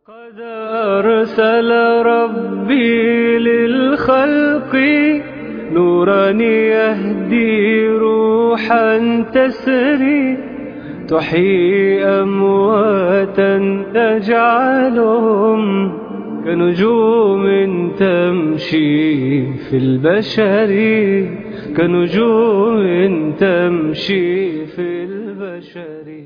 قد أرسل ربي للخلق نورا يهدي روحا تسري تحيي أمواتا تجعلهم كنجوم تمشي في البشر كنجوم تمشي في البشر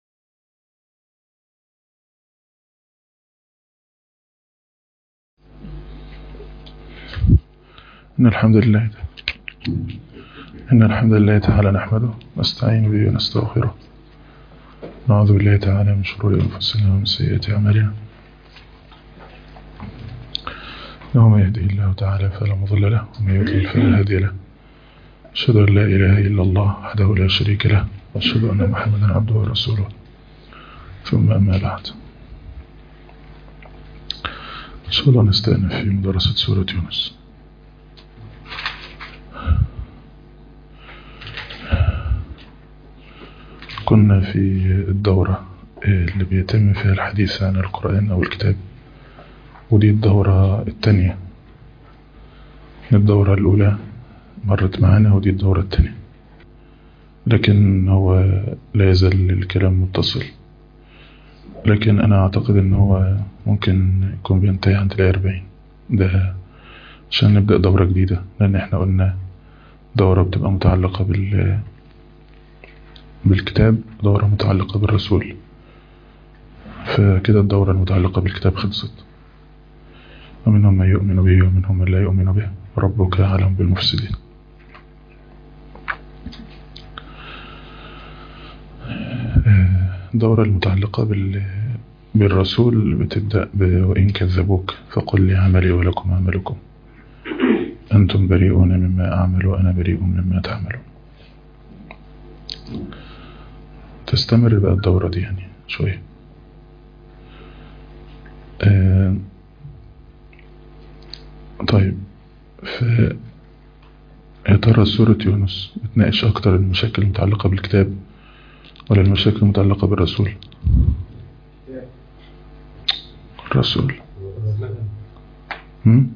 إن الحمد لله إن الحمد لله تعالى نحمده نستعين به ونستغفره نعوذ بالله تعالى من شرور أنفسنا ومن سيئات أعمالنا إنه من يهده الله تعالى فلا مضل له ومن يضلل فلا هادي له أشهد أن لا إله إلا الله وحده لا شريك له وأشهد أن محمدا عبده ورسوله ثم أما بعد إن شاء الله نستأنف في مدرسة سورة يونس كنا في الدورة اللي بيتم فيها الحديث عن القرآن أو الكتاب ودي الدورة التانية الدورة الأولى مرت معانا ودي الدورة التانية لكن هو لا يزال الكلام متصل لكن أنا أعتقد أن هو ممكن يكون بينتهي عند الآية 40 ده عشان نبدأ دورة جديدة لأن احنا قلنا دورة بتبقى متعلقة بال بالكتاب دورة متعلقة بالرسول فكده الدورة المتعلقة بالكتاب خلصت ومنهم من يؤمن به ومنهم من لا يؤمن به ربك أعلم بالمفسدين الدورة المتعلقة بال بالرسول بتبدأ وإن كذبوك فقل لي عملي ولكم عملكم أنتم بريئون مما أعمل وأنا بريء مما تعملون تستمر بقى الدورة دي يعني شوية آه طيب ف يا ترى سورة يونس بتناقش أكتر المشاكل المتعلقة بالكتاب ولا المشاكل المتعلقة بالرسول الرسول هم؟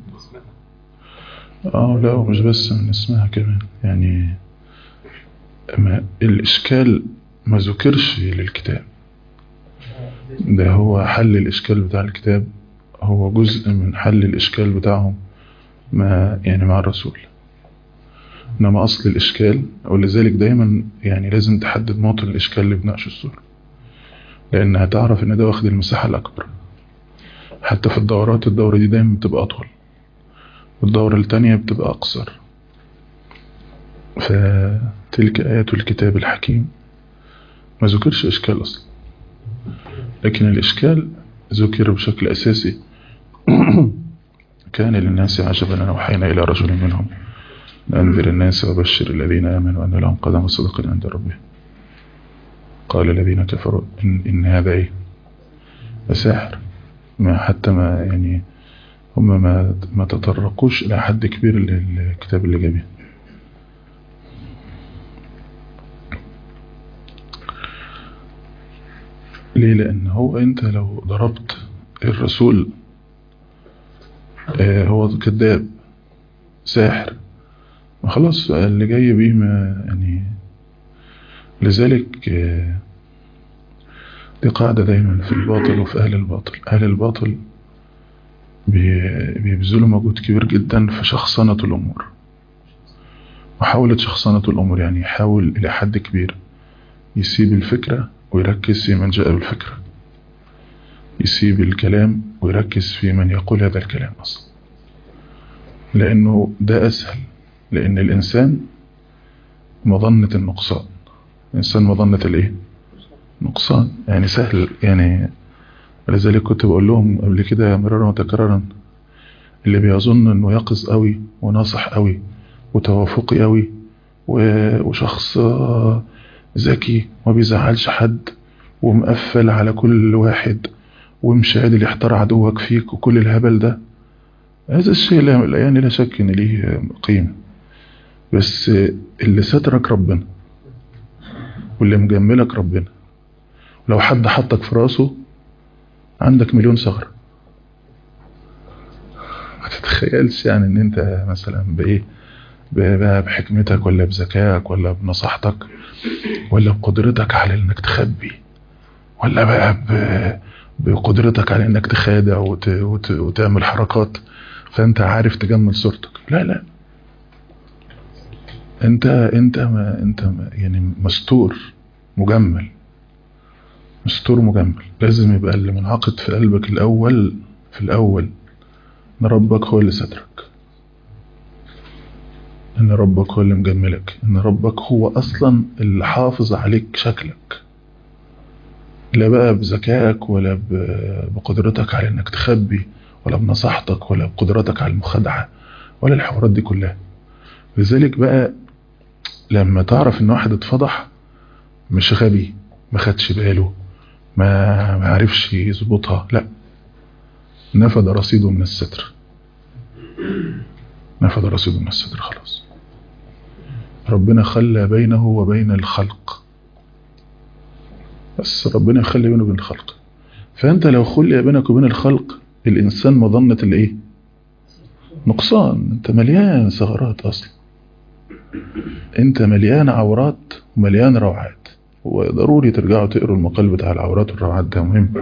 اه لا ومش بس من اسمها كمان يعني ما الإشكال ما ذكرش للكتاب ده هو حل الإشكال بتاع الكتاب هو جزء من حل الإشكال بتاعهم ما يعني مع الرسول إنما أصل الإشكال ولذلك دايما يعني لازم تحدد موطن الإشكال اللي بناقش السورة لأن هتعرف إن ده واخد المساحة الأكبر حتى في الدورات الدورة دي دايما بتبقى أطول والدورة التانية بتبقى أقصر فتلك آيات الكتاب الحكيم ما ذكرش إشكال أصلا لكن الإشكال ذكر بشكل أساسي كان للناس عجبا أن أوحينا إلى رجل منهم لأنذر الناس وبشر الذين آمنوا أن لهم قدم صدق عند ربهم قال الذين كفروا إن, إن هذا إيه ساحر ما حتى ما يعني هم ما ما تطرقوش إلى حد كبير للكتاب اللي جابه ليه لأن هو أنت لو ضربت الرسول آه هو كذاب ساحر ما خلاص اللي جاي بيه ما يعني لذلك آه دي قاعدة دايما في الباطل وفي أهل الباطل أهل الباطل بيبذلوا مجهود كبير جدا في شخصنة الأمور محاولة شخصنة الأمور يعني يحاول إلى حد كبير يسيب الفكرة ويركز في من جاء بالفكرة يسيب الكلام ويركز في من يقول هذا الكلام أصلا لأنه ده أسهل لأن الإنسان مظنة النقصان الإنسان مظنة الإيه نقصان يعني سهل يعني لذلك كنت بقول لهم قبل كده مرارا وتكرارا اللي بيظن انه يقظ قوي وناصح قوي وتوافقي قوي وشخص ذكي وما بيزعلش حد ومقفل على كل واحد ومش قادر يحتار عدوك فيك وكل الهبل ده هذا الشيء لا يعني لا شك ان ليه قيمة بس اللي سترك ربنا واللي مجملك ربنا لو حد حطك في راسه عندك مليون ثغرة ما تتخيلش يعني ان انت مثلا بايه ب- بقى بحكمتك ولا بذكائك ولا بنصاحتك ولا بقدرتك على انك تخبي ولا بقى ب- بقدرتك على انك تخادع وت... وت... وتعمل حركات فانت عارف تجمل صورتك لا لا انت انت ما انت ما يعني مستور مجمل مستور مجمل لازم يبقى اللي منعقد في قلبك الاول في الاول ان ربك هو اللي سترك ان ربك هو اللي مجملك ان ربك هو اصلا اللي حافظ عليك شكلك لا بقى بذكائك ولا ب- بقدرتك على انك تخبي ولا بنصاحتك ولا بقدرتك على المخادعة ولا الحوارات دي كلها لذلك بقى لما تعرف ان واحد اتفضح مش غبي ما خدش باله ما ما عرفش يظبطها لا نفد رصيده من الستر نفد رصيده من الستر خلاص ربنا خلى بينه وبين الخلق بس ربنا يخلي بينه وبين الخلق فانت لو خلي بينك وبين الخلق الانسان مظنة الايه نقصان انت مليان ثغرات اصلا انت مليان عورات ومليان روعات وضروري ترجعوا تقروا المقال بتاع العورات والروعات ده مهم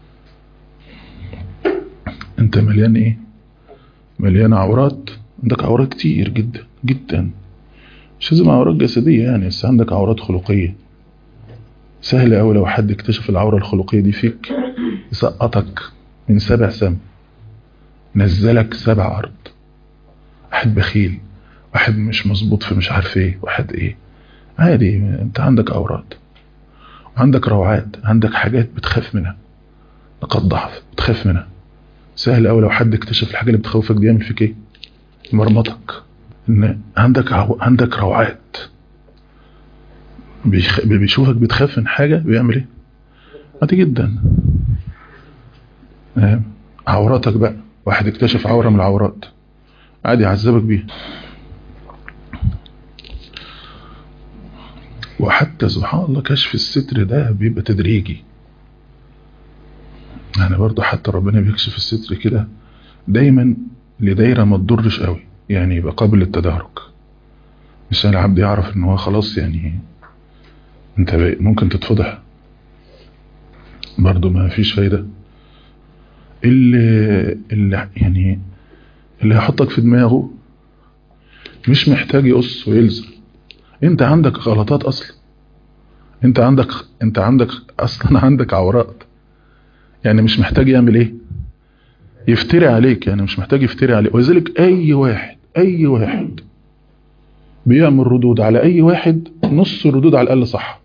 انت مليان ايه مليان عورات عندك عورات كتير جدا جدا مش لازم عورات جسدية يعني بس عندك عورات خلقية سهل أوي لو حد اكتشف العورة الخلقية دي فيك يسقطك من سبع سم نزلك سبع أرض واحد بخيل واحد مش مظبوط في مش عارف ايه واحد ايه عادي انت عندك عورات عندك روعات عندك حاجات بتخاف منها نقاط ضعف بتخاف منها سهل أوي لو حد اكتشف الحاجة اللي بتخوفك دي يعمل فيك ايه مرمطك ان عندك عو... عندك روعات بيخ... بيشوفك بتخاف من حاجة بيعمل ايه عادي جدا آه، عوراتك بقى واحد اكتشف عورة من العورات عادي يعذبك بيها وحتى سبحان الله كشف الستر ده بيبقى تدريجي يعني برضه حتى ربنا بيكشف الستر كده دايما لدايرة ما تضرش قوي يعني يبقى قابل للتدارك مش العبد يعرف ان هو خلاص يعني انت بقى- ممكن تتفضح برضه ما فيش فايدة اللي, اللي يعني اللي هيحطك في دماغه مش محتاج يقص ويلزم انت عندك غلطات اصلا انت عندك انت عندك اصلا عندك عورات يعني مش محتاج يعمل ايه يفتري عليك يعني مش محتاج يفتري عليك ولذلك اي واحد اي واحد بيعمل ردود على اي واحد نص الردود على الاقل صح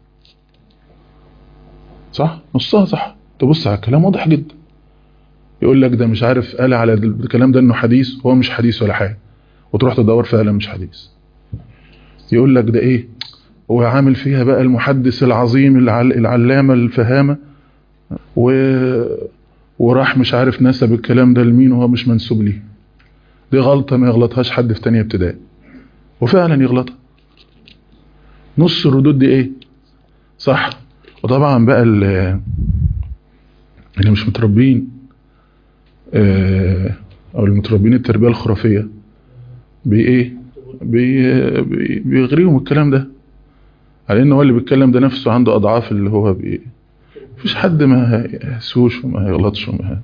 صح نصها صح تبص على الكلام واضح جدا يقول لك ده مش عارف قال على الكلام ده انه حديث هو مش حديث ولا حاجه وتروح تدور فعلا مش حديث يقول لك ده ايه هو عامل فيها بقى المحدث العظيم العل... العلامه الفهامه و... وراح مش عارف نسب الكلام ده لمين وهو مش منسوب ليه دي غلطة ما يغلطهاش حد في تانية ابتدائي وفعلا يغلطها نص الردود دي ايه صح وطبعا بقى ال- اللي مش متربين آه، او المتربين التربية الخرافية بي ايه بي بي بيغريهم الكلام ده على ان هو اللي بيتكلم ده نفسه عنده اضعاف اللي هو بي مفيش حد ما هيسوش وما هيغلطش وما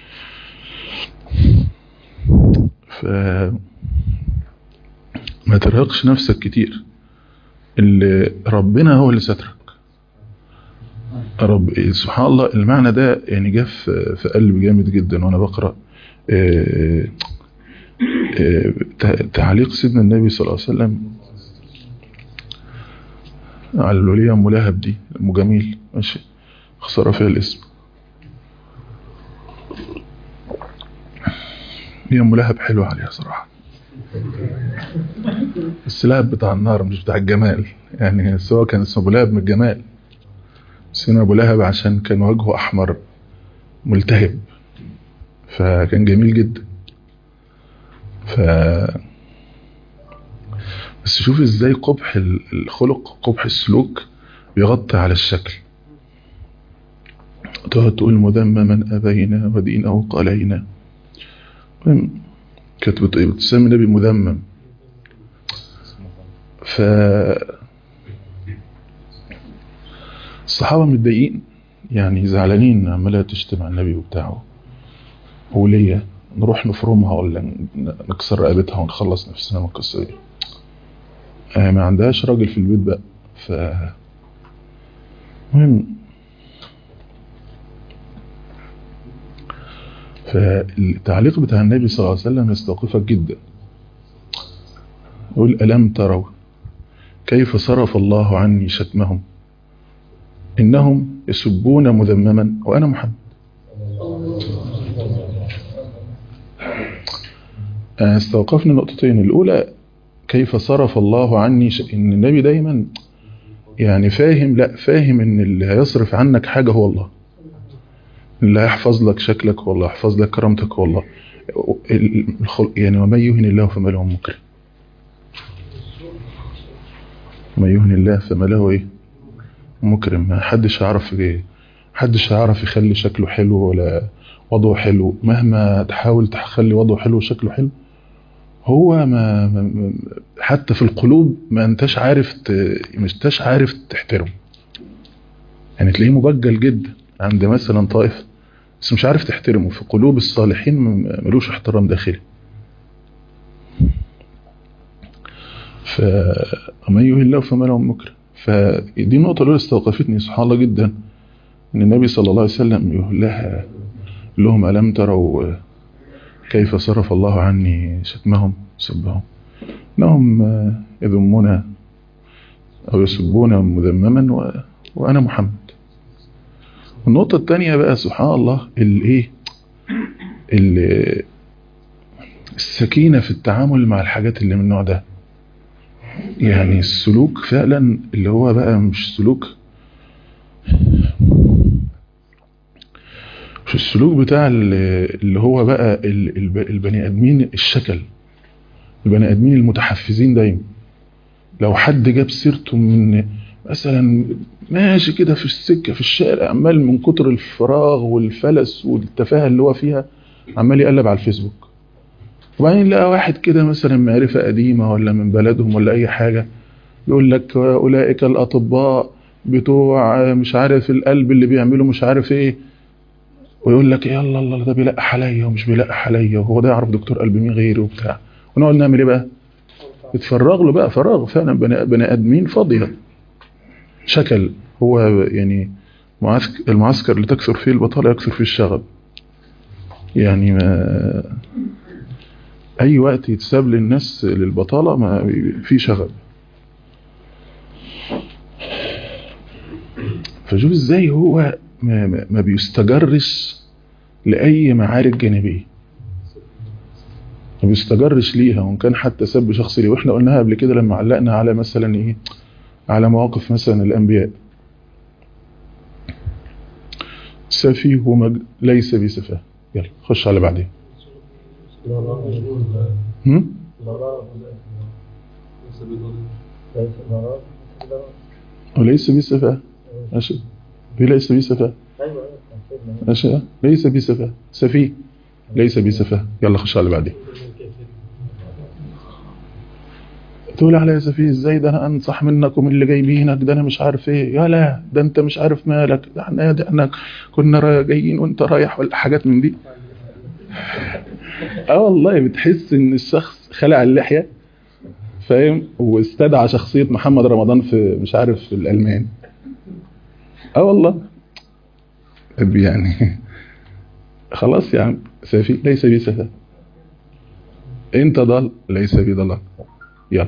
ف ما ترهقش نفسك كتير اللي ربنا هو اللي سترك رب سبحان الله المعنى ده يعني جه في في قلبي جامد جدا وانا بقرا آه، آه، ت- تعليق سيدنا النبي صلى الله عليه وسلم على الولية ام لهب دي ام جميل ماشي خسارة فيها الاسم هي ام لهب حلوة عليها صراحة بس لهب بتاع النار مش بتاع الجمال يعني سواء كان اسمه ابو لهب من الجمال سيدنا ابو لهب عشان كان وجهه احمر ملتهب فكان جميل جدا ف بس شوف ازاي قبح ال- الخلق قبح السلوك بيغطي على الشكل تقعد تقول مذمما أبينا ودينه قلينا المهم كانت بت- بتسمي النبي مذمم ف الصحابة متضايقين يعني زعلانين عمالة تشتم على النبي وبتاعه وليا نروح نفرمها ولا ن- نكسر رقبتها ونخلص نفسنا من القصة دي آه، ما عندهاش راجل في البيت بقى ف مهم فالتعليق بتاع النبي صلى الله عليه وسلم يستوقفك جدا يقول ألم تروا كيف صرف الله عني شتمهم إنهم يسبون مذمما وأنا محمد آه، استوقفني نقطتين الأولى كيف صرف الله عني ش... إن النبي دايما يعني فاهم لا فاهم إن اللي هيصرف عنك حاجة هو الله اللي هيحفظ لك شكلك هو الله يحفظ لك كرامتك هو الله ال- الخلق يعني ومن يهن الله فما له من مكرم ومن يهن الله فما له ايه مكرم ما حدش هيعرف ايه حدش هيعرف يخلي شكله حلو ولا وضعه حلو مهما تحاول تخلي وضعه حلو وشكله حلو هو ما ما- ما- حتى في القلوب ما انتش عارف ت- مش انتش عارف تحترمه يعني تلاقيه مبجل جدا عند مثلا طائف بس مش عارف تحترمه في قلوب الصالحين م- ملوش احترام داخلي فمن يهن الله فما له من مكرم فدي النقطة الأولى استوقفتني سبحان الله جدا إن النبي صلى الله عليه وسلم يقول لها يقول لهم ألم تروا كيف صرف الله عني شتمهم سبهم إنهم يذمون أو يسبون مذمما و... وأنا محمد النقطة الثانية بقى سبحان الله الايه ال- السكينة في التعامل مع الحاجات اللي من النوع ده يعني السلوك فعلا اللي هو بقى مش سلوك مش السلوك بتاع ال- اللي هو بقى ال- الب- البني ادمين الشكل البني ادمين المتحفزين دايما لو حد جاب سيرته من مثلا ماشي كده في السكة في الشارع عمال من كتر الفراغ والفلس والتفاهة اللي هو فيها عمال يقلب على الفيسبوك وبعدين لقى واحد كده مثلا معرفة قديمة ولا من بلدهم ولا أي حاجة يقول لك أولئك الأطباء بتوع مش عارف القلب اللي بيعملوا مش عارف إيه ويقول لك يلا الله ده بيلقح عليا ومش بيلقح عليا وهو ده يعرف دكتور قلب مين غيري وبتاع ونقعد نعمل إيه بقى؟ يتفرغ له بقى فراغ فعلا بني, بني آدمين فاضية شكل هو يعني معسك المعسكر اللي تكثر فيه البطالة يكثر فيه الشغب يعني ما أي وقت يتساب للناس للبطالة ما في شغب فشوف ازاي هو ما, ما- ما بيستجرش لأي معارك جانبية ما بيستجرش ليها وان كان حتى سب شخصي ليه واحنا قلناها قبل كده لما علقنا على مثلا ايه على مواقف مثلا الانبياء سفيه ومج... ليس بسفاه يلا خش على بعدين هم؟ وليس بسفاه ماشي في ليس بسفاه ماشي ليس بسفاه سفيه ليس بسفاه يلا خش على بعدين تقول على يا سفيه ازاي ده انا انصح منكم اللي جايبينك ده انا مش عارف ايه يا لا ده انت مش عارف مالك ده احنا ده احنا كنا را- جايين وانت رايح ولا حاجات من دي اه والله بتحس ان الشخص خلع اللحيه فاهم واستدعى شخصيه محمد رمضان في مش عارف في الالمان اه والله طب يعني خلاص يا عم سفيه ليس بي سفاه انت ضال ليس بي ضلال يلا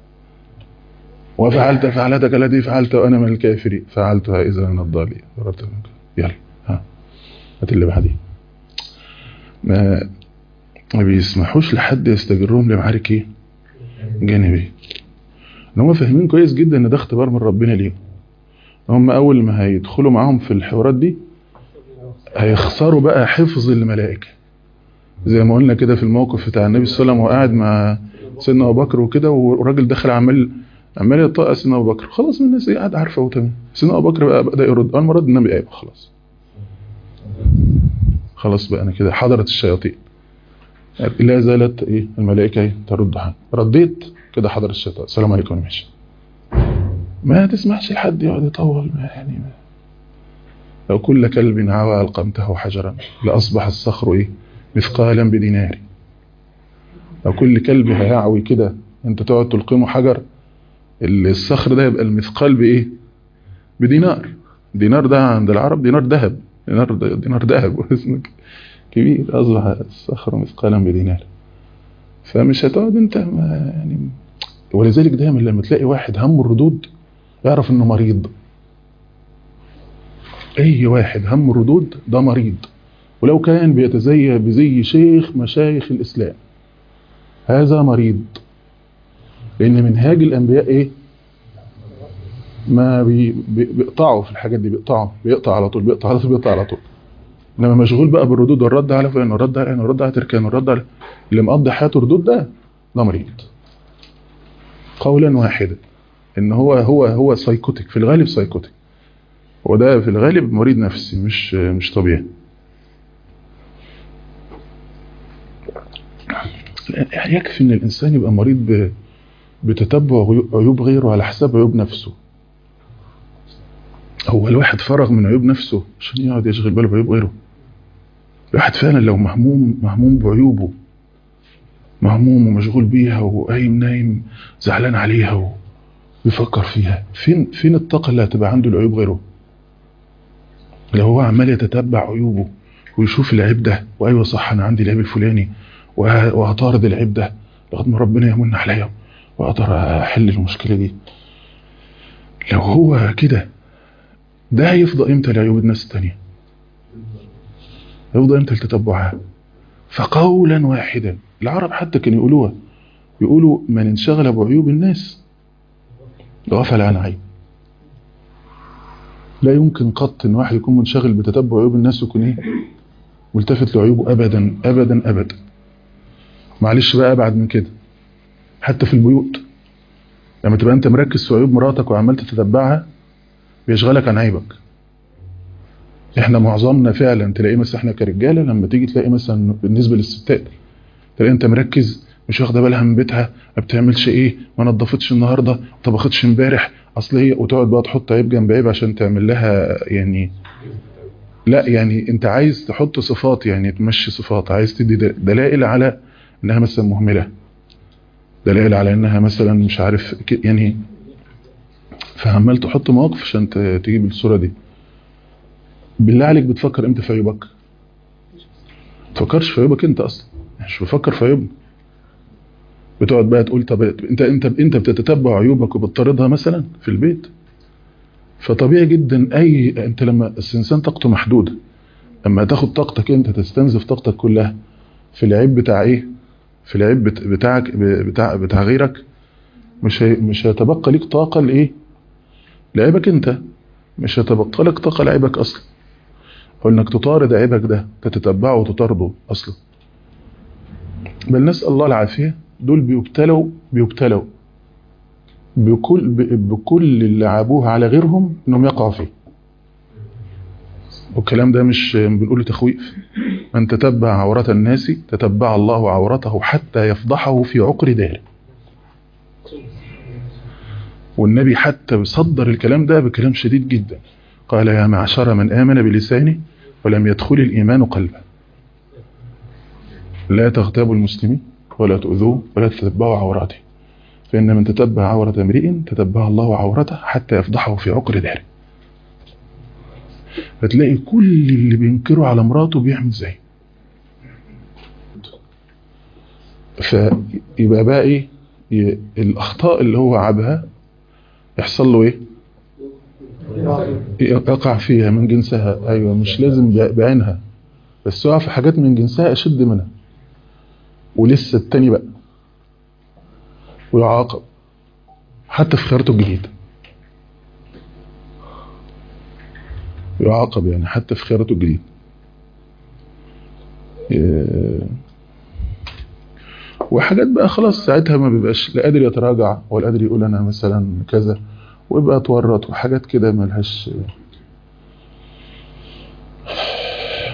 وفعلت فعلتك التي فعلت وانا من الكافرين فعلتها اذا من الضالين ضربت منك. يلا ها هات اللي بعديه ما ما بيسمحوش لحد يستجرهم لمعارك ايه جانبيه ان هم فاهمين كويس جدا ان ده اختبار من ربنا ليهم هم اول ما هيدخلوا معاهم في الحوارات دي هيخسروا بقى حفظ الملائكه زي ما قلنا كده في الموقف بتاع النبي صلى الله عليه وسلم وقاعد مع سيدنا ابو بكر وكده والراجل دخل عمال عمال يطقس سيدنا ابو بكر خلاص من الناس ايه قاعد عارفه وتمام سيدنا ابو بكر بقى بدا يرد اول ما رد النبي قايم خلاص خلاص بقى انا كده حضرت الشياطين لا زالت ايه الملائكه ايه ترد عنه رديت كده حضر الشيطان السلام عليكم ماشي ما تسمحش لحد يقعد يطول ما يعني ما. لو كل كلب عوى القمته حجرا لاصبح الصخر ايه مثقالا بدينار لو كل كلب هيعوي كده انت تقعد تلقمه حجر الصخر ده يبقى المثقال بايه بدينار دينار ده عند العرب دينار ذهب دينار دينار ذهب اسمك كبير اصبح الصخر مثقالا بدينار فمش هتقعد انت ما يعني ولذلك دايما لما تلاقي واحد همه الردود اعرف انه مريض اي واحد هم الردود ده مريض ولو كان بيتزي بزي شيخ مشايخ الاسلام هذا مريض لان منهاج الانبياء ايه ما بي بيقطعوا في الحاجات دي بيقطعوا بيقطع على طول بيقطع على طول بيقطع على طول انما مشغول بقى بالردود والرد على فلان والرد على والرد على تركان والرد على اللي مقضي حياته ردود ده ده مريض قولا واحدا ان هو هو هو سايكوتيك في الغالب سايكوتيك هو ده في الغالب مريض نفسي مش مش طبيعي يكفي ان الانسان يبقى مريض بتتبع عيوب غيره على حساب عيوب نفسه هو الواحد فرغ من عيوب نفسه عشان يقعد يشغل باله بعيوب غيره الواحد فعلا لو مهموم مهموم بعيوبه مهموم ومشغول بيها وقايم نايم زعلان عليها ويفكر فيها فين فين الطاقه اللي هتبقى عنده لعيوب غيره لو هو عمال يتتبع عيوبه ويشوف العيب ده وايوه صح انا عندي العيب الفلاني وهطارد العيب ده لغايه ما ربنا يمن عليا واقدر احل المشكله دي لو هو كده ده هيفضى امتى لعيوب الناس التانية هيفضى امتى لتتبعها فقولا واحدا العرب حتى كانوا يقولوها يقولوا من انشغل بعيوب الناس غفل عن عيب لا يمكن قط ان واحد يكون منشغل بتتبع عيوب الناس ويكون ايه ملتفت لعيوبه ابدا ابدا ابدا معلش بقى ابعد من كده حتى في البيوت لما تبقى انت مركز في عيوب مراتك وعمال تتتبعها بيشغلك عن عيبك احنا معظمنا فعلا تلاقيه مثلا احنا كرجاله لما تيجي تلاقي مثلا بالنسبه للستات تلاقي انت مركز مش واخده بالها من بيتها ما بتعملش ايه ما نظفتش النهارده ما طبختش امبارح اصل هي وتقعد بقى تحط عيب جنب عيب عشان تعمل لها يعني لا يعني انت عايز تحط صفات يعني تمشي صفات عايز تدي دلائل على انها مثلا مهمله دلائل على انها مثلا مش عارف يعني فعمال تحط مواقف عشان تجيب الصوره دي بالله عليك بتفكر امتى في عيوبك تفكرش في عيوبك انت اصلا مش بفكر في عيوبنا بتقعد بقى تقول طب انت انت انت بتتتبع عيوبك وبتطاردها مثلا في البيت فطبيعي جدا اي انت لما الانسان طاقته محدوده لما تاخد طاقتك انت تستنزف طاقتك كلها في العيب بتاع ايه في العيب بتاعك بتاع بتاع غيرك مش هي مش هيتبقى ليك طاقه لايه لعيبك انت مش هيتبقى لك طاقه لعيبك اصلا او انك تطارد عيبك ده تتتبعه وتطارده اصلا بل نسال الله العافيه دول بيبتلوا بيبتلوا بكل بكل اللي عابوه على غيرهم انهم يقعوا فيه والكلام ده مش بنقوله تخويف من تتبع عورات الناس تتبع الله عورته حتى يفضحه في عقر داره والنبي حتى صدر الكلام ده بكلام شديد جدا قال يا معشر من آمن بلسانه ولم يدخل الإيمان قلبه لا تغتابوا المسلمين ولا تؤذوه ولا تتبعوا عوراته فإن من تتبع عورة امرئ تتبع الله عورته حتى يفضحه في عقر داره فتلاقي كل اللي بينكره على مراته بيعمل زي فيبقى بقى ايه الاخطاء اللي هو عابها يحصل له ايه يقع فيها من جنسها ايوه مش لازم بعينها بس يقع في حاجات من جنسها اشد منها ولسه التاني بقى ويعاقب حتى في خيارته الجديده يعاقب يعني حتى في خيارته الجديد وحاجات بقى خلاص ساعتها ما بيبقاش لا قادر يتراجع ولا قادر يقول انا مثلا كذا ويبقى اتورط وحاجات كده ملهاش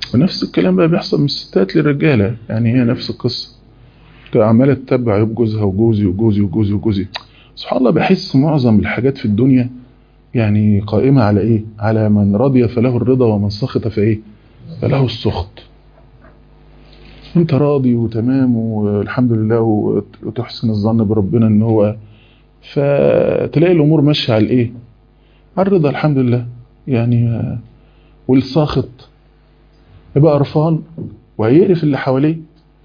ونفس الكلام بقى بيحصل من الستات للرجالة يعني هي نفس القصة تبقى عمالة تتبع عيوب جوزها وجوزي وجوزي وجوزي وجوزي سبحان الله بحس معظم الحاجات في الدنيا يعني قائمة على ايه على من رضي فله الرضا ومن سخط فايه فله السخط انت راضي وتمام والحمد لله وتحسن الظن بربنا ان هو فتلاقي الامور ماشيه على الايه على الرضا الحمد لله يعني والساخط يبقى قرفان وهيقرف اللي حواليه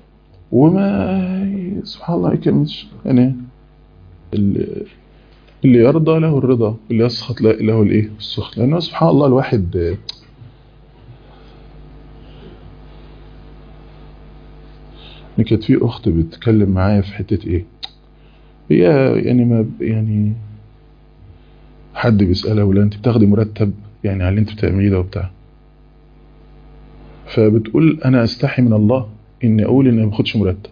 وما سبحان الله يكملش يعني اللي يرضى له الرضا واللي يسخط له الايه السخط لانه سبحان الله الواحد كانت في اخت بتتكلم معايا في حته ايه هي يعني ما يعني حد بيسالها ولا انت بتاخدي مرتب يعني على اللي انت بتعمليه ده وبتاع فبتقول انا استحي من الله اني اقول ان انا ما باخدش مرتب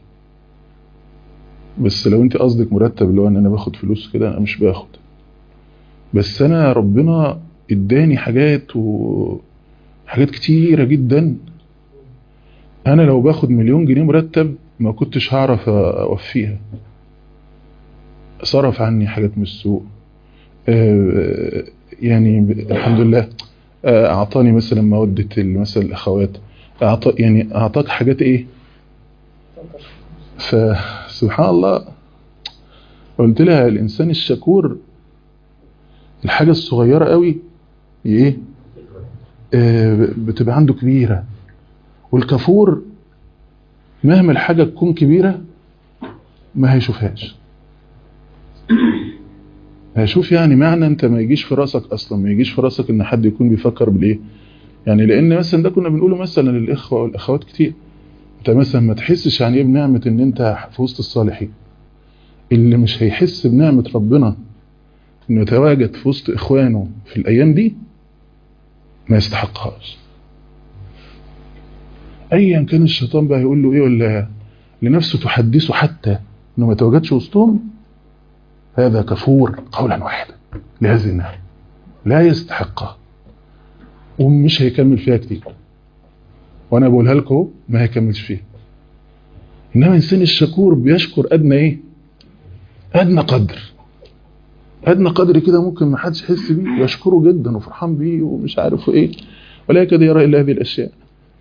بس لو انت قصدك مرتب اللي هو ان انا باخد فلوس كده انا مش باخد بس انا ربنا اداني حاجات وحاجات كتيره جدا انا لو باخد مليون جنيه مرتب ما كنتش هعرف اوفيها صرف عني حاجات من السوق يعني الحمد لله اعطاني مثلا مودة مثلا الاخوات أعطى يعني اعطاك حاجات ايه فسبحان الله قلت لها الانسان الشكور الحاجة الصغيرة قوي ايه بتبقى عنده كبيرة والكفور مهما الحاجة تكون كبيرة ما هيشوفهاش هشوف يعني معنى انت ما يجيش في راسك اصلا ما يجيش في راسك ان حد يكون بيفكر بالايه يعني لان مثلا ده كنا بنقوله مثلا للاخوه والاخوات كتير انت مثلا ما تحسش يعني ايه بنعمه ان انت في وسط الصالحين اللي مش هيحس بنعمه ربنا انه يتواجد في وسط اخوانه في الايام دي ما يستحقهاش ايا كان الشيطان بقى يقول له ايه ولا لنفسه تحدثه حتى انه ما يتواجدش وسطهم هذا كفور قولا واحدا لهذه النار لا يستحقها ومش هيكمل فيها كتير وانا بقولها لكم ما هيكملش فيها انما الانسان الشكور بيشكر ادنى ايه ادنى قدر ادنى قدر كده ممكن ما حدش يحس بيه يشكره جدا وفرحان بيه ومش عارف ايه ولا يكاد يرى الا هذه الاشياء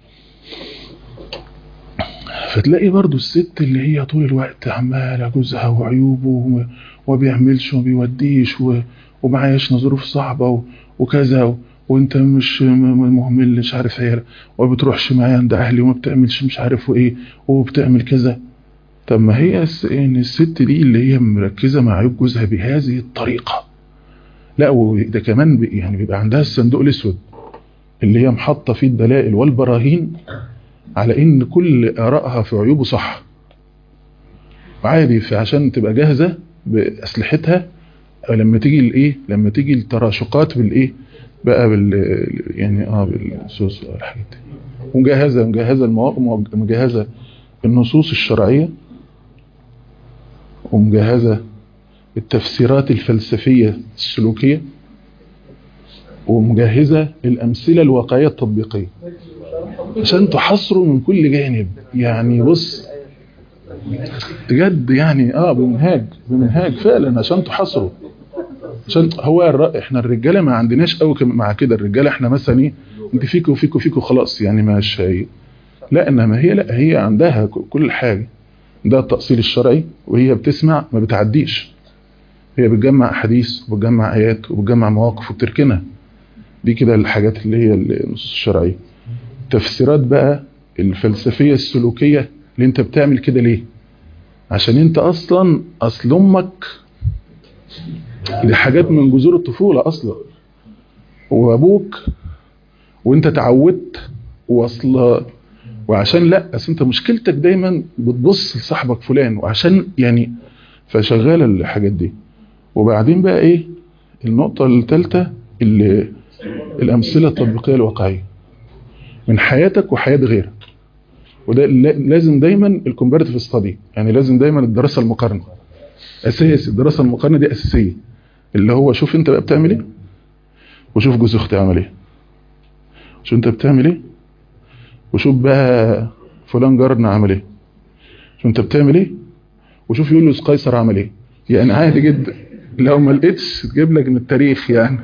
فتلاقي برضو الست اللي هي طول الوقت عمالة جوزها وعيوبه وما بيعملش وما بيوديش ومعايشنا ظروف صعبة وكذا وانت مش مهمل مش عارف ايه وما بتروحش معايا عند اهلي وما بتعملش مش عارف ايه وبتعمل كذا طب ما هي ان الست دي اللي هي مركزة مع عيوب جوزها بهذه الطريقة لا وده كمان يعني بيبقى عندها الصندوق الاسود اللي هي محطة فيه الدلائل والبراهين على ان كل ارائها في عيوبه صح وعادي فعشان تبقى جاهزة باسلحتها لما تيجي الايه لما تيجي التراشقات بالايه بقى بال يعني اه بالنصوص والحاجات دي ومجهزه مجهزه المواقف مجهزه النصوص الشرعيه ومجهزه التفسيرات الفلسفيه السلوكيه ومجهزه الامثله الواقعيه التطبيقيه عشان تحصروا من كل جانب يعني بص بجد يعني اه بمنهاج بمنهاج فعلا عشان تحصروا عشان هو الر... احنا الرجاله ما عندناش قوي مع كده الرجاله احنا مثلا ايه انت فيكوا وفيكوا وفيكوا خلاص يعني مش هي لا انما هي لا هي عندها كل حاجه ده التأصيل الشرعي وهي بتسمع ما بتعديش هي بتجمع احاديث وبتجمع ايات وبتجمع مواقف وبتركنها دي كده الحاجات اللي هي النصوص الشرعيه التفسيرات بقى الفلسفيه السلوكيه اللي انت بتعمل كده ليه عشان انت اصلا اصل امك دي حاجات من جذور الطفولة اصلا وابوك وانت تعودت واصل وعشان لا اصل انت مشكلتك دايما بتبص لصاحبك فلان وعشان يعني فشغاله الحاجات دي وبعدين بقى ايه النقطة الثالثة اللي الامثلة التطبيقية الواقعية من حياتك وحياة غيرك وده لازم دايما الكومباريتيف ستادي يعني لازم دايما الدراسة المقارنة اساسي الدراسة المقارنة دي اساسية اللي هو شوف انت بقى بتعمل ايه وشوف جوز اختي عمل ايه شوف انت بتعمل ايه وشوف بقى فلان جارنا عمل ايه شوف انت بتعمل ايه وشوف يوليوس قيصر عمل ايه يعني عادي جدا لو ما لقيتش تجيب لك من التاريخ يعني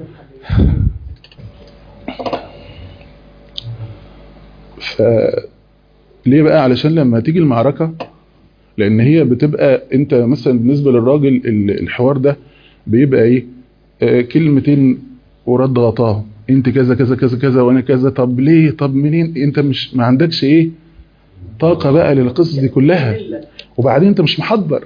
ف ليه بقى علشان لما تيجي المعركة لان هي بتبقى انت مثلا بالنسبة للراجل ال- الحوار ده بيبقى ايه آه كلمتين ورد غطاهم انت كذا كذا كذا كذا وانا كذا طب ليه طب منين انت مش ما عندكش ايه طاقة بقى للقصص دي كلها وبعدين انت مش محضر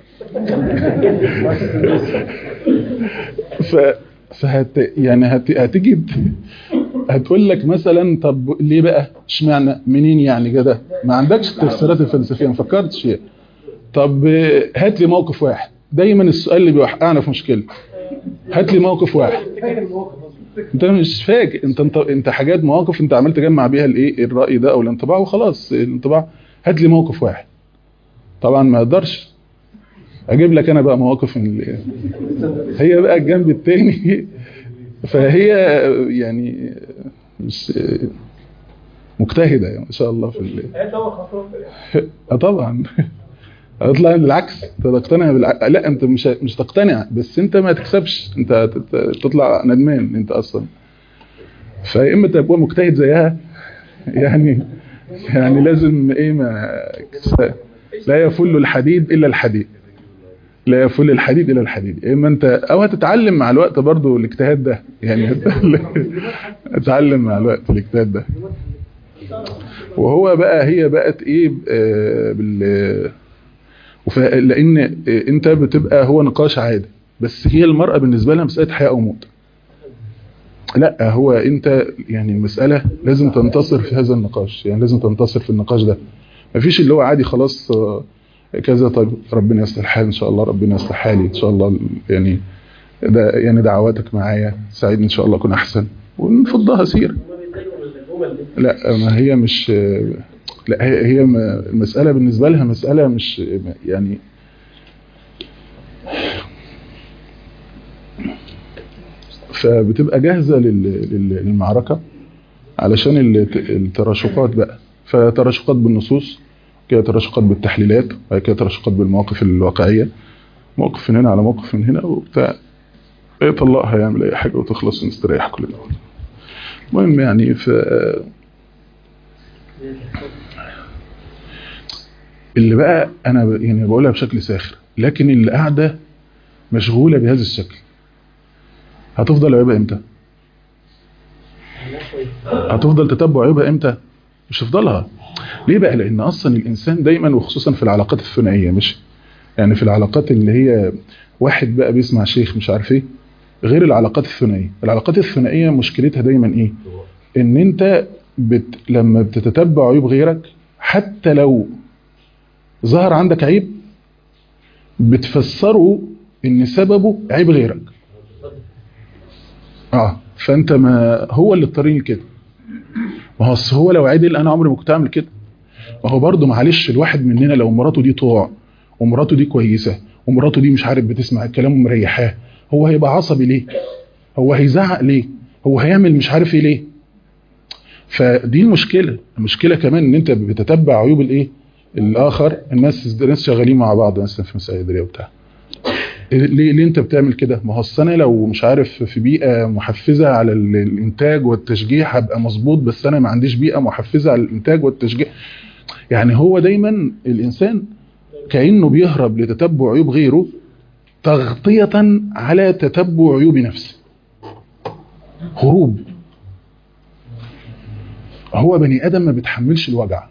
ف فهت يعني هت... هتيجي ت- هتقول لك مثلا طب ليه بقى اشمعنى منين يعني كده ما عندكش التفسيرات الفلسفيه ما فكرتش فيها طب آه، هات لي موقف واحد دايما السؤال اللي بيوقعنا في مشكله هات لي موقف واحد انت مش فاكر انت انت انت حاجات مواقف انت عمال تجمع بيها الايه الراي ده او الانطباع وخلاص الانطباع هات لي موقف واحد طبعا ما اقدرش اجيب لك انا بقى مواقف ال- هي بقى الجنب التاني فهي يعني مش مجتهده يعني ما شاء الله في ال... اه طبعا هتطلع بالعكس انت تقتنع بالع... لا انت مش مش تقتنع بس انت ما تكسبش انت هتت- تطلع ندمان انت اصلا فيا اما تبقى مجتهد زيها يعني يعني لازم ايه ما لا يفل الحديد الا الحديد لا يفل الحديد الا الحديد يا اما انت او هتتعلم مع الوقت برضو الاجتهاد ده يعني هتتعلم مع الوقت الاجتهاد ده وهو بقى هي بقت ايه آه، بال وف- لان آه، انت بتبقى هو نقاش عادي بس هي المرأة بالنسبة لها مسألة حياة او موت لا هو انت يعني المسألة لازم تنتصر في هذا النقاش يعني لازم تنتصر في النقاش ده مفيش اللي هو عادي خلاص آه، كذا طيب ربنا يصلح الحال ان شاء الله ربنا يصلح حالي ان شاء الله يعني ده يعني دعواتك معايا ساعدني ان شاء الله اكون احسن ونفضها سيره لا ما هي مش لا هي هي ما- المسألة بالنسبة لها مسألة مش يعني فبتبقى جاهزة لل- لل- للمعركة علشان الت- التراشقات بقى فتراشقات بالنصوص كده تراشقات بالتحليلات وبعد كده تراشقات بالمواقف الواقعية موقف من هنا على موقف من هنا وبتاع يطلقها يعمل اي حاجة وتخلص ونستريح كلنا المهم يعني ف اللي بقى انا ب- يعني بقولها بشكل ساخر لكن اللي قاعده مشغوله بهذا الشكل هتفضل عيوبها امتى هتفضل تتبع عيوبها امتى مش هتفضلها ليه بقى لان اصلا الانسان دايما وخصوصا في العلاقات الثنائيه مش يعني في العلاقات اللي هي واحد بقى بيسمع شيخ مش عارف ايه غير العلاقات الثنائيه العلاقات الثنائيه مشكلتها دايما ايه ان انت بت... لما بتتتبع عيوب غيرك حتى لو ظهر عندك عيب بتفسره ان سببه عيب غيرك اه فانت ما هو اللي اضطريني كده ما هو أصل هو لو عدل انا عمري ما كنت اعمل كده ما هو برضه معلش الواحد مننا لو مراته دي طوع ومراته دي كويسه ومراته دي مش عارف بتسمع الكلام ومريحاه هو هيبقى عصبي ليه هو هيزعق ليه هو هيعمل مش عارف ايه ليه فدي المشكله المشكله كمان ان انت بتتبع عيوب الايه الاخر الناس الناس شغالين مع بعض مثلا في مسائل اداريه وبتاع ليه ليه انت بتعمل كده ما هو أصل انا لو مش عارف في بيئه محفزه على ال- الانتاج والتشجيع هبقى مظبوط بس انا ما عنديش بيئه محفزه على الانتاج والتشجيع يعني هو دايما الانسان كانه بيهرب لتتبع عيوب غيره تغطيه على تتبع عيوب نفسه هروب هو بني ادم ما بيتحملش الوجع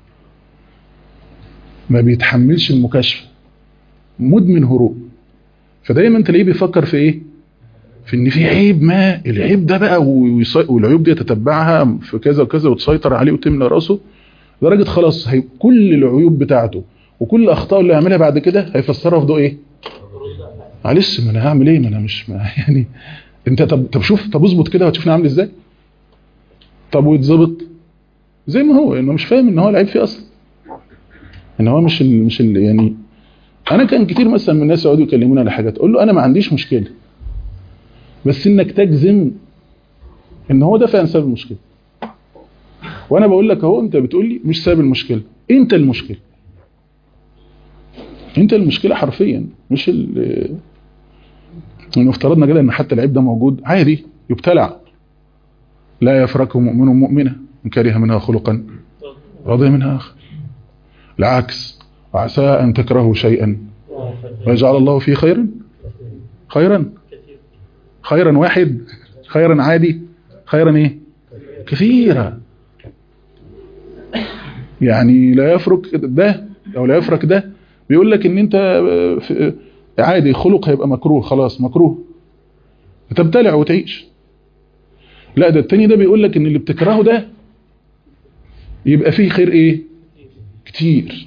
ما بيتحملش المكاشفه مدمن هروب فدايما تلاقيه بيفكر في ايه في ان في عيب ما العيب ده بقى ويص- والعيوب دي تتبعها في كذا وكذا وتسيطر عليه وتملى راسه لدرجه خلاص هي كل العيوب بتاعته وكل الاخطاء اللي هيعملها بعد كده هيفسرها في ضوء ايه معلش ما انا هعمل ايه ما انا مش ما يعني انت طب طب شوف طب اظبط كده وهتشوفني عامل ازاي طب ويتظبط زي ما هو انه مش فاهم ان هو العيب فيه اصلا ان هو مش ال مش ال يعني انا كان كتير مثلا من الناس يقعدوا يكلموني على حاجات اقول له انا ما عنديش مشكله بس انك تجزم ان هو ده فعلا سبب المشكله وانا بقول لك اهو انت بتقول لي مش سبب المشكله انت المشكله انت المشكله حرفيا مش ال ان افترضنا كده ان حتى العيب ده موجود عادي يبتلع لا يفرك مؤمن مؤمنه ان كره منها خلقا رضي منها اخر العكس عسى ان تكرهوا شيئا ويجعل الله فيه خيرا خيرا خيرا واحد خيرا عادي خيرا ايه كثيرا يعني لا يفرق ده او لا يفرق ده بيقول لك ان انت في- عادي خلق هيبقى مكروه خلاص مكروه تبتلع وتعيش لا ده التاني ده بيقول لك ان اللي بتكرهه ده يبقى فيه خير ايه كتير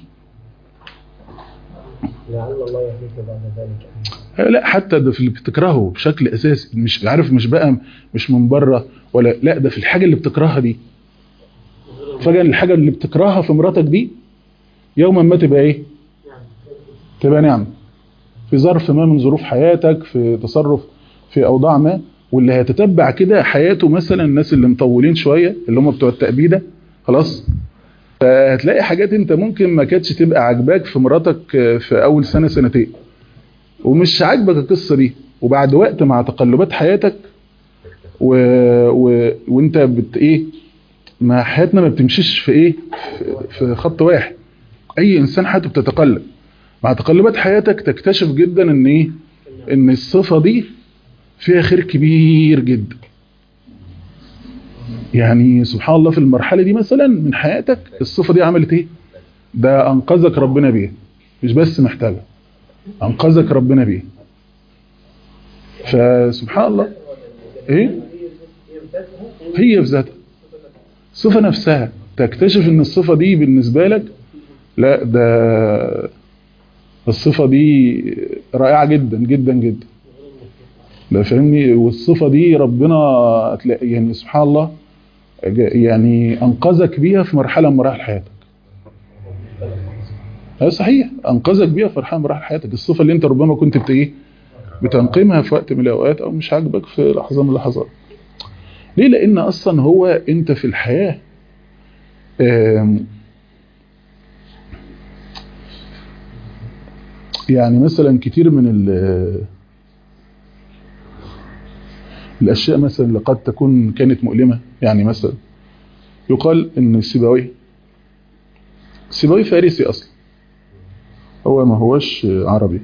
لعل الله يهديك بعد ذلك لا حتى ده في اللي بتكرهه بشكل اساسي مش عارف مش بقى مش من بره ولا لا ده في الحاجه اللي بتكرهها دي فجاه الحاجه اللي بتكرهها في مراتك دي يوما ما تبقى ايه تبقى نعمه في ظرف ما من ظروف حياتك في تصرف في اوضاع ما واللي هيتتبع كده حياته مثلا الناس اللي مطولين شويه اللي هم بتوع التأبيده خلاص فهتلاقي حاجات انت ممكن ما كانتش تبقى عاجباك في مراتك في اول سنه سنتين ومش عاجبك القصه دي وبعد وقت مع تقلبات حياتك و... و... وانت بت ايه ما حياتنا ما بتمشيش في ايه في, في خط واحد اي انسان حياته بتتقلب مع تقلبات حياتك تكتشف جدا ان ايه ان الصفه دي فيها خير كبير جدا يعني سبحان الله في المرحله دي مثلا من حياتك الصفه دي عملت ايه ده انقذك ربنا بيها مش بس محتاجه انقذك ربنا بيه فسبحان الله ايه هي في ذاتها الصفه نفسها تكتشف ان الصفه دي بالنسبه لك لا ده الصفه دي رائعه جدا جدا جدا لا فاهمني والصفه دي ربنا هتلاقي- يعني سبحان الله جا- يعني انقذك بيها في مرحله من مراحل حياتك اه صحيح انقذك بيها في مرحله من مراحل حياتك الصفه اللي انت ربما كنت بت ايه بتنقمها في وقت من الاوقات او مش عاجبك في لحظه من اللحظات ليه لان اصلا هو انت في الحياه آم، يعني مثلا كتير من ال- الاشياء مثلا اللي قد تكون كانت مؤلمه يعني مثلا يقال ان سيبويه سيبويه فارسي اصلا هو ما هوش عربي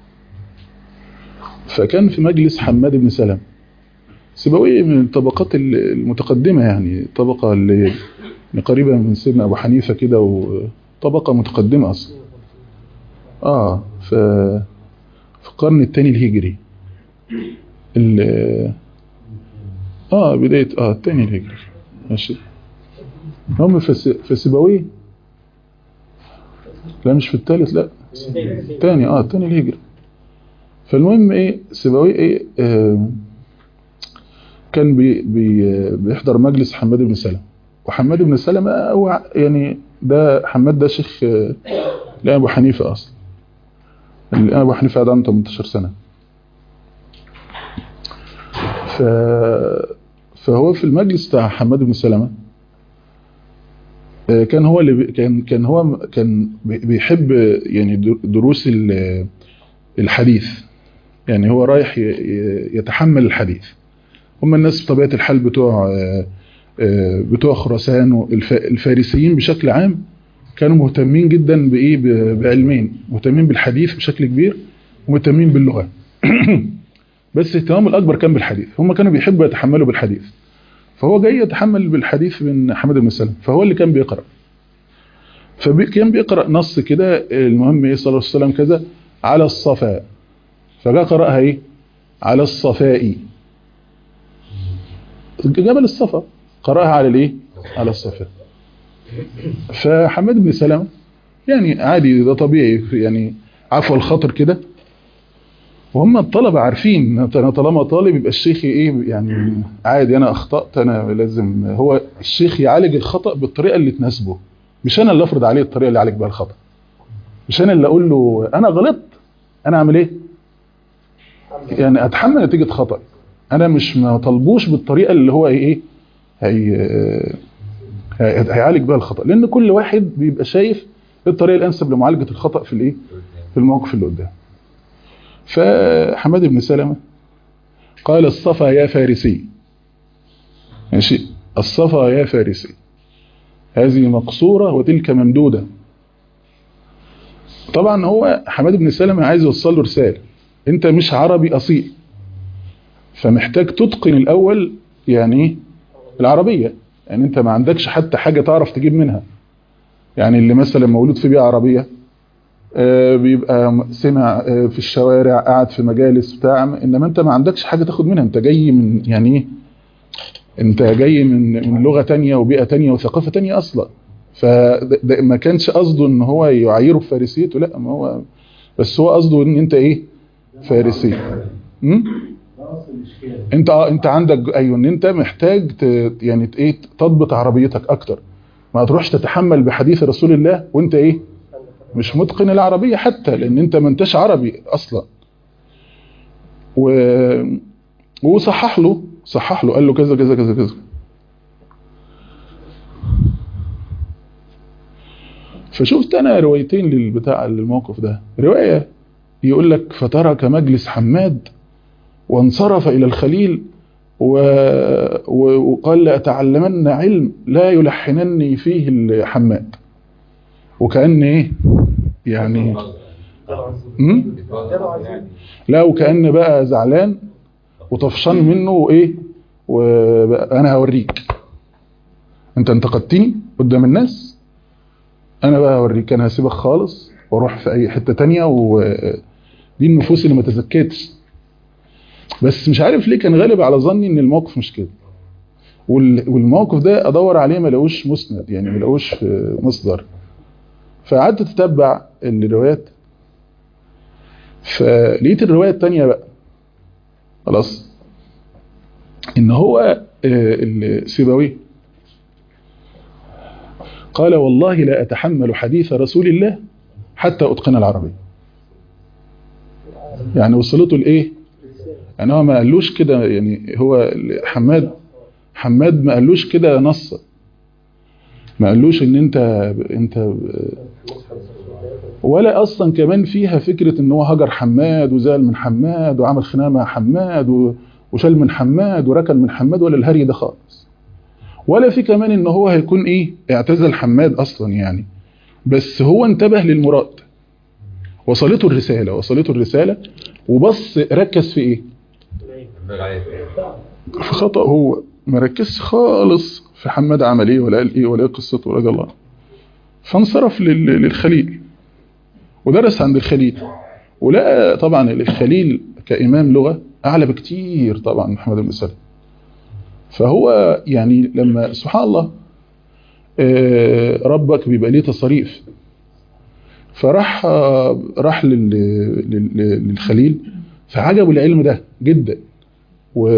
فكان في مجلس حماد بن سلام سيبويه من الطبقات المتقدمة يعني طبقة اللي قريبة من سيدنا أبو حنيفة كده وطبقة متقدمة أصلا آه ف في القرن الثاني الهجري ال آه بداية آه الثاني الهجري ماشي هم فس... فسيبويه لا مش في الثالث لا الثاني اه الثاني الهجري فالمهم ايه سيبويه ايه آه كان بي بي بيحضر مجلس حماد بن سلمة وحماد بن سلمة هو يعني ده حماد ده شيخ آه لأبو حنيفة أصلا الآن أبو حنيفة قعد عنده 18 سنة ف فهو في المجلس بتاع حماد بن سلمة كان هو اللي بي كان كان هو كان بيحب يعني دروس الحديث يعني هو رايح يتحمل الحديث هم الناس بطبيعه الحال بتوع بتوع خراسان والفارسيين بشكل عام كانوا مهتمين جدا بايه بعلمين مهتمين بالحديث بشكل كبير ومهتمين باللغه بس اهتمامهم الاكبر كان بالحديث هم كانوا بيحبوا يتحملوا بالحديث فهو جاي يتحمل بالحديث من حماد بن سلمة فهو اللي كان بيقرأ فكان بيقرأ نص كده المهم ايه صلى الله عليه وسلم كذا على الصفاء فجاء قرأها ايه على الصفاء جبل الصفا قرأها على الايه على الصفاء فحماد بن سلمة يعني عادي ده طبيعي يعني عفو الخاطر كده وهم الطلبة عارفين انا طالما طالب يبقى الشيخ ايه يعني عادي انا اخطأت انا لازم هو الشيخ يعالج الخطأ بالطريقة اللي تناسبه مش انا اللي افرض عليه الطريقة اللي يعالج بها الخطأ مش انا اللي اقول له انا غلطت انا اعمل ايه يعني اتحمل نتيجة خطأ انا مش ما طلبوش بالطريقة اللي هو ايه هي هي- هيعالج بقى الخطا لان كل واحد بيبقى شايف الطريقه الانسب لمعالجه الخطا في الايه في الموقف اللي قدام فحماد بن سلمة قال الصفا يا فارسي ماشي الصفا يا فارسي هذه مقصورة وتلك ممدودة طبعا هو حماد بن سلمة عايز يوصل له رسالة انت مش عربي اصيل فمحتاج تتقن الاول يعني ايه العربية يعني انت ما عندكش حتى حاجة تعرف تجيب منها يعني اللي مثلا مولود في بيئة عربية آه، بيبقى سمع آه، في الشوارع قاعد في مجالس بتاع انما انت ما عندكش حاجة تاخد منها انت جاي من يعني ايه انت جاي من من لغة تانية وبيئة تانية وثقافة تانية اصلا فده ما كانش قصده ان هو يعيره بفارسيته لا ما هو بس هو قصده ان انت ايه فارسي م? انت اه انت عندك ايوه ان انت محتاج ت- يعني ت- ايه تضبط عربيتك اكتر ما تروحش تتحمل بحديث رسول الله وانت ايه مش متقن العربية حتى لان انت ما انتش عربي اصلا و... وصحح له صحح له قال له كذا كذا كذا كذا فشفت انا روايتين للبتاع للموقف ده رواية يقول لك فترك مجلس حماد وانصرف الى الخليل و... و... وقال لأتعلمن علم لا يلحنني فيه الحماد وكأن ايه يعني م? لا وكأن بقى زعلان وطفشان منه وايه وانا هوريك انت انتقدتني قدام الناس انا بقى هوريك انا هسيبك خالص واروح في اي حتة تانية ودي النفوس اللي ما تزكتش بس مش عارف ليه كان غالب على ظني ان الموقف مش كده وال- والموقف ده ادور عليه ما لقوش مسند يعني ما لقوش في مصدر فقعدت اتتبع الروايات فلقيت الرواية التانية بقى خلاص ان هو آه، السيبوي قال والله لا اتحمل حديث رسول الله حتى اتقن العربية يعني وصلته لايه يعني هو ما قالوش كده يعني هو حماد حماد ما قالوش كده نص ما قالوش ان انت انت ولا اصلا كمان فيها فكرة ان هو هجر حماد وزال من حماد وعمل خناقه مع حماد و- وشال من حماد وركن من حماد ولا الهري ده خالص ولا في كمان ان هو هيكون ايه اعتزل حماد اصلا يعني بس هو انتبه للمراد وصلته الرسالة وصلته الرسالة وبص ركز في ايه في خطأ هو ما ركزش خالص في حماد عمل ايه ولا قال ايه ولا ايه قصته ولا الله فانصرف لل- للخليل ودرس عند الخليل ولقى طبعا الخليل كإمام لغة أعلى بكتير طبعا من محمد بن سلمة فهو يعني لما سبحان الله آه، ربك بيبقى ليه تصاريف فراح آه، راح لل- لل- للخليل فعجبه العلم ده جدا و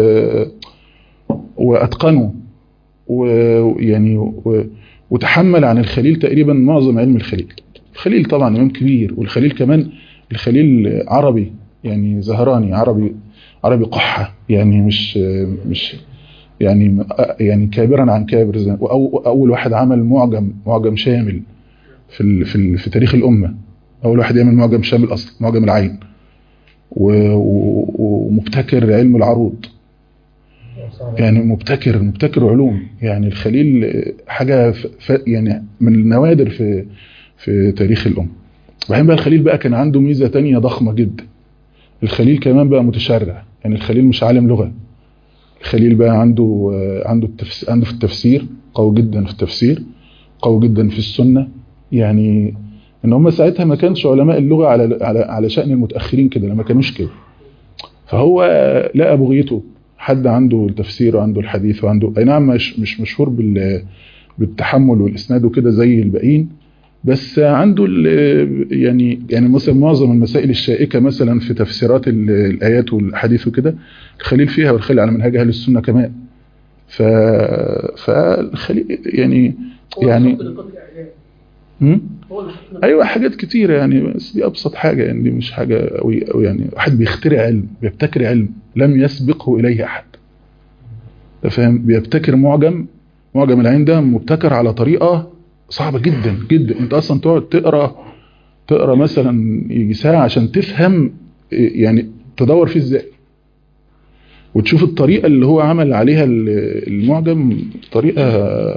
واتقنه ويعني و- وتحمل عن الخليل تقريبا معظم علم الخليل الخليل طبعا امام كبير والخليل كمان الخليل عربي يعني زهراني عربي عربي قحة يعني مش مش يعني يعني كابرا عن كابر زي- وأو- واول واحد عمل معجم معجم شامل في ال في ال في تاريخ الامه اول واحد يعمل معجم شامل اصلا معجم العين و- و- ومبتكر علم العروض يعني مبتكر مبتكر علوم يعني الخليل حاجة ف ف يعني من النوادر في في تاريخ الأمة وبعدين بقى الخليل بقى كان عنده ميزة تانية ضخمة جدا الخليل كمان بقى متشرع يعني الخليل مش عالم لغة الخليل بقى عنده عنده التفسير عنده في التفسير قوي جدا في التفسير قوي جدا في السنة يعني ان هم ساعتها ما كانش علماء اللغة على على على شأن المتأخرين كده لما كانوش كده فهو لقى بغيته حد عنده التفسير وعنده الحديث وعنده اي نعم مش مش مشهور بال بالتحمل والاسناد وكده زي الباقيين بس عنده ال- يعني يعني مثلا معظم المسائل الشائكه مثلا في تفسيرات ال- الايات والاحاديث وكده الخليل فيها والخليل على منهج اهل السنه كمان ف فالخليل يعني يعني هم؟ ايوه حاجات كتيره يعني بس دي ابسط حاجه يعني دي مش حاجه قوي قوي يعني واحد بيخترع علم بيبتكر علم لم يسبقه اليه احد انت فاهم بيبتكر معجم معجم العين ده مبتكر على طريقة صعبة جدا جدا انت اصلا تقعد تقرا تقرا مثلا يجي ساعة عشان تفهم يعني تدور فيه ازاي وتشوف الطريقة اللي هو عمل عليها ال- المعجم طريقة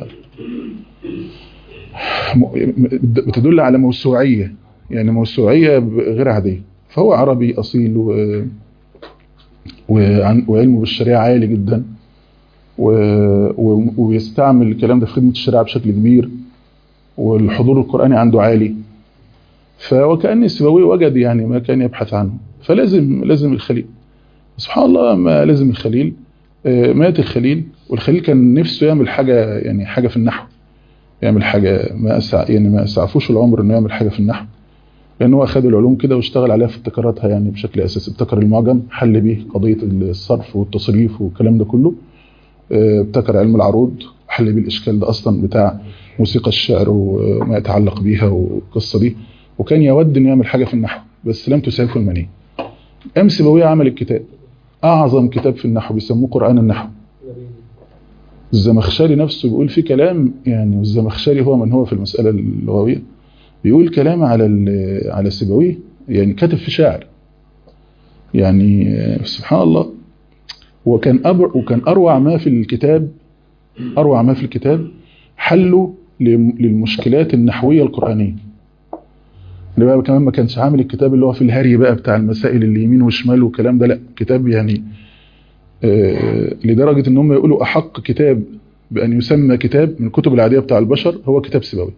م- بتدل على موسوعية يعني موسوعية غير عادية فهو عربي أصيل و... وعن- وعلمه بالشريعة عالي جدا و... و... ويستعمل الكلام ده في خدمة الشريعة بشكل كبير والحضور القرآني عنده عالي فوكأن السيبوي وجد يعني ما كان يبحث عنه فلازم لازم الخليل سبحان الله ما لازم الخليل آه، مات الخليل والخليل كان نفسه يعمل حاجة يعني حاجة في النحو يعمل حاجة ما أسع يعني ما أسعفوش العمر إنه يعمل حاجة في النحو لأن هو أخذ العلوم كده واشتغل عليها في ابتكاراتها يعني بشكل أساسي ابتكر المعجم حل به قضية الصرف والتصريف والكلام ده كله آه، ابتكر علم العروض حل بيه الإشكال ده أصلا بتاع موسيقى الشعر وما يتعلق بيها والقصة دي وكان يود إنه يعمل حاجة في النحو بس لم تسعفه المنية أم سيبويه عمل الكتاب أعظم كتاب في النحو بيسموه قرآن النحو الزمخشري نفسه بيقول فيه كلام يعني الزمخشري هو من هو في المسألة اللغوية بيقول كلام على ال- على سيبويه يعني كاتب في شعر يعني آه، سبحان الله وكان أبر وكان أروع ما في الكتاب أروع ما في الكتاب حله لم- للمشكلات النحوية القرآنية اللي بقى كمان ما كانش عامل الكتاب اللي هو في الهري بقى بتاع المسائل اللي يمين وشمال والكلام ده لا كتاب يعني آه، لدرجة ان هم يقولوا احق كتاب بان يسمى كتاب من الكتب العادية بتاع البشر هو كتاب سيبوي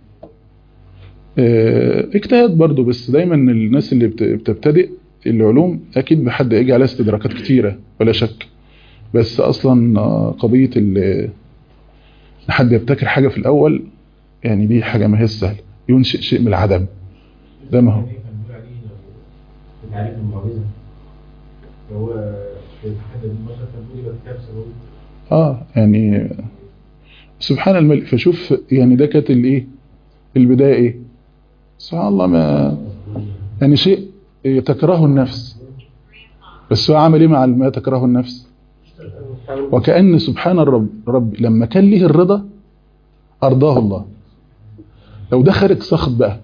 آه، اجتهاد برضو بس دايما الناس اللي بت- بتبتدئ العلوم اكيد بحد يجي عليها استدراكات كتيرة ولا شك بس اصلا آه، قضية ال- ان حد يبتكر حاجة في الاول يعني دي حاجة ما هي سهلة ينشئ شيء من العدم ده ما هو في تعريف المعجزة اللي هو في تحدي البشر كان بيقول يبقى كتاب سبوي اه يعني سبحان الملك فشوف يعني ده كانت الايه البدايه ايه سبحان الله ما يعني شيء تكرهه النفس بس هو عمل ايه مع ما تكرهه النفس وكأن سبحان الرب رب لما كان ليه الرضا أرضاه الله لو ده خارج سخط بقى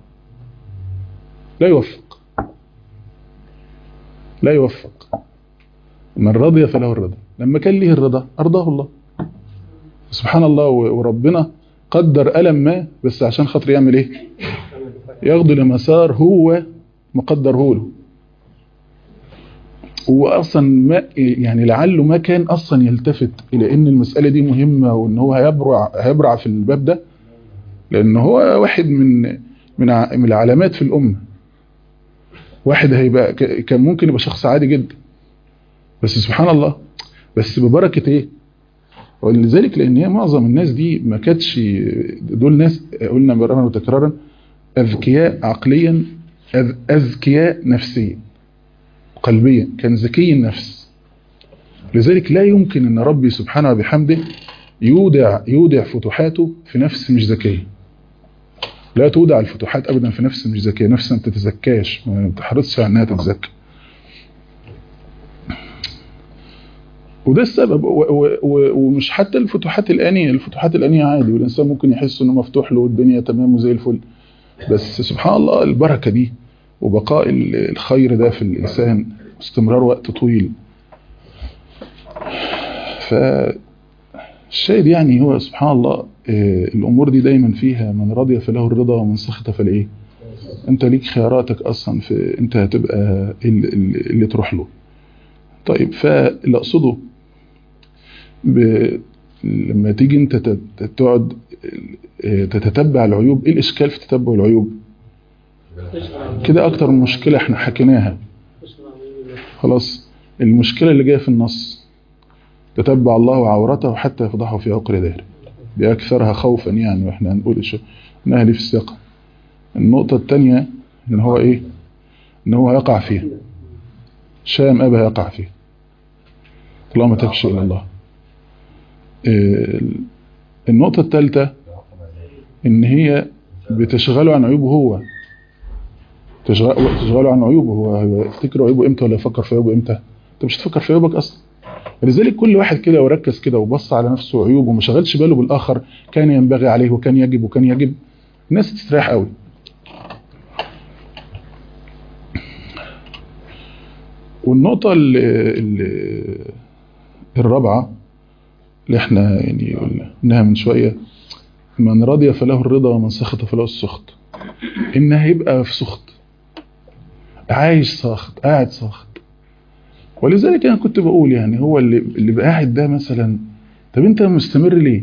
لا يوفق لا يوفق من رضي فله الرضا لما كان ليه الرضا أرضاه الله سبحان الله و- وربنا قدر ألم ما بس عشان خاطر يعمل ايه ياخده لمسار هو مقدره له هو اصلا ما يعني لعله ما كان اصلا يلتفت الى ان المسألة دي مهمة وان هو هيبرع هيبرع في الباب ده لان هو واحد من من ع- من العلامات في الامة واحد هيبقى ك- كان ممكن يبقى شخص عادي جدا بس سبحان الله بس ببركة ايه ولذلك لان هي معظم الناس دي ما كانتش دول ناس قلنا مرارا وتكرارا اذكياء عقليا أذ- اذكياء نفسيا قلبيا كان ذكي النفس لذلك لا يمكن ان ربي سبحانه وبحمده يودع يودع فتوحاته في نفس مش ذكيه لا تودع الفتوحات ابدا في نفس مش ذكيه نفس ما تتزكاش ما بتحرصش على انها تتزكى وده السبب و و و ومش حتى الفتوحات الآنية الفتوحات الآنية عادي والإنسان ممكن يحس إنه مفتوح له والدنيا تمام وزي الفل بس سبحان الله البركة دي وبقاء ال- الخير ده في الإنسان واستمرار وقت طويل فالشاهد يعني هو سبحان الله آه، الأمور دي دايما فيها من رضي فله الرضا ومن سخط فلإيه أنت ليك خياراتك أصلا في أنت هتبقى ال- ال- اللي تروح له طيب فاللي أقصده ب... لما تيجي انت تت- تقعد اه، تتتبع العيوب ايه الاشكال في تتبع العيوب كده اكتر من مشكلة احنا حكيناها خلاص المشكلة اللي جاية في النص تتبع الله عورته حتى يفضحه في عقر داره دي اكثرها خوفا يعني واحنا هنقول إيش- انها لي في الثقة النقطة التانية ان هو ايه ان هو يقع فيها شام ابا يقع فيها طالما تبشي الى الله آه، النقطة الثالثة ان هي بتشغله عن عيوبه هو تشغل- تشغله عن عيوبه هو هو يفتكر عيوبه امتى ولا يفكر في عيوبه امتى انت مش تفكر في عيوبك اصلا فلذلك كل واحد كده لو ركز كده وبص على نفسه وعيوبه وما شغلش باله بالاخر كان ينبغي عليه وكان يجب وكان يجب الناس تستريح قوي والنقطة ال ال الرابعة اللي احنا يعني قلناها من شوية من رضي فله الرضا ومن سخط فله السخط ان هيبقى في سخط عايش ساخط قاعد ساخط ولذلك انا كنت بقول يعني هو اللي اللي بقى قاعد ده مثلا طب انت مستمر ليه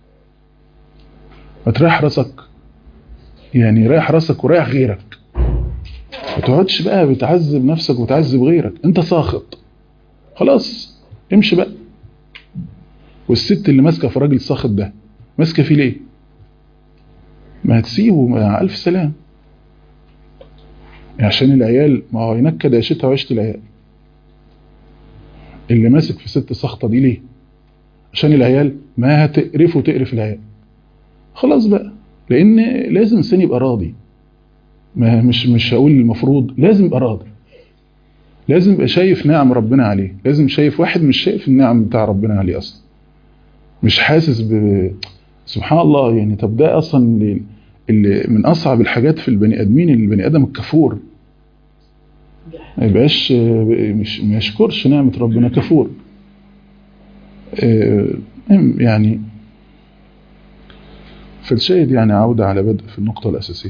ما تريح راسك يعني رايح راسك ورايح غيرك ما تقعدش بقى بتعذب نفسك وتعذب غيرك انت ساخط خلاص امشي بقى والست اللي ماسكه في راجل ساخط ده ماسكه فيه ليه ما هتسيبه مع الف سلام عشان العيال ما هو ينكد عيشتها وعيشه العيال اللي ماسك في ست سخطه دي ليه عشان العيال ما هتقرفه تقرف العيال خلاص بقى لان لازم الانسان يبقى راضي ما مش مش هقول المفروض لازم يبقى راضي لازم يبقى شايف نعم ربنا عليه لازم شايف واحد مش شايف النعم بتاع ربنا عليه اصلا مش حاسس ب سبحان الله يعني طب ده اصلا اللي, اللي من اصعب الحاجات في البني ادمين البني ادم الكفور ما يبقاش مش ما يشكرش نعمه ربنا كفور يعني فالشاهد يعني عودة على بدء في النقطة الأساسية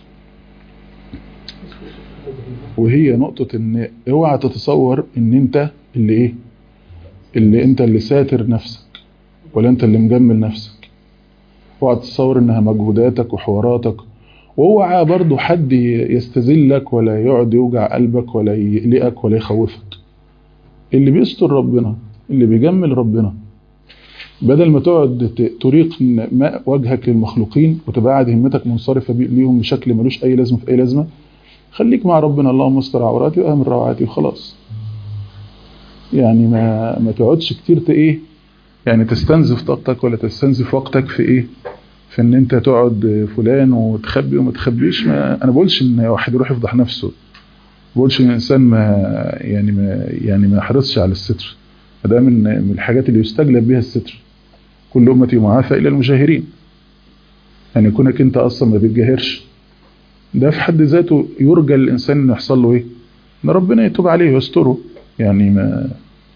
وهي نقطة ان اوعى تتصور ان انت اللي ايه اللي انت اللي ساتر نفسك ولا انت اللي مجمل نفسك اوعى تتصور انها مجهوداتك وحواراتك واوعى برضو حد يستذلك ولا يقعد يوجع قلبك ولا يقلقك ولا يخوفك اللي بيستر ربنا اللي بيجمل ربنا بدل ما تقعد تريق ماء وجهك للمخلوقين وتبقى قاعد همتك منصرفة ليهم بشكل ملوش أي لازمة في أي لازمة خليك مع ربنا اللهم استر عوراتي وأهمل روعاتي وخلاص يعني ما ما تقعدش كتير ايه يعني تستنزف طاقتك ولا تستنزف وقتك في ايه في ان انت تقعد فلان وتخبي وما تخبيش ما انا بقولش ان واحد يروح يفضح نفسه بقولش ان الانسان ما يعني ما يعني ما يحرصش على الستر ده من من الحاجات اللي يستجلب بها الستر كل امتي معافى الى المجاهرين يعني كونك انت اصلا ما بتجاهرش ده في حد ذاته يرجى الانسان انه يحصل له ايه ان ربنا يتوب عليه ويستره يعني ما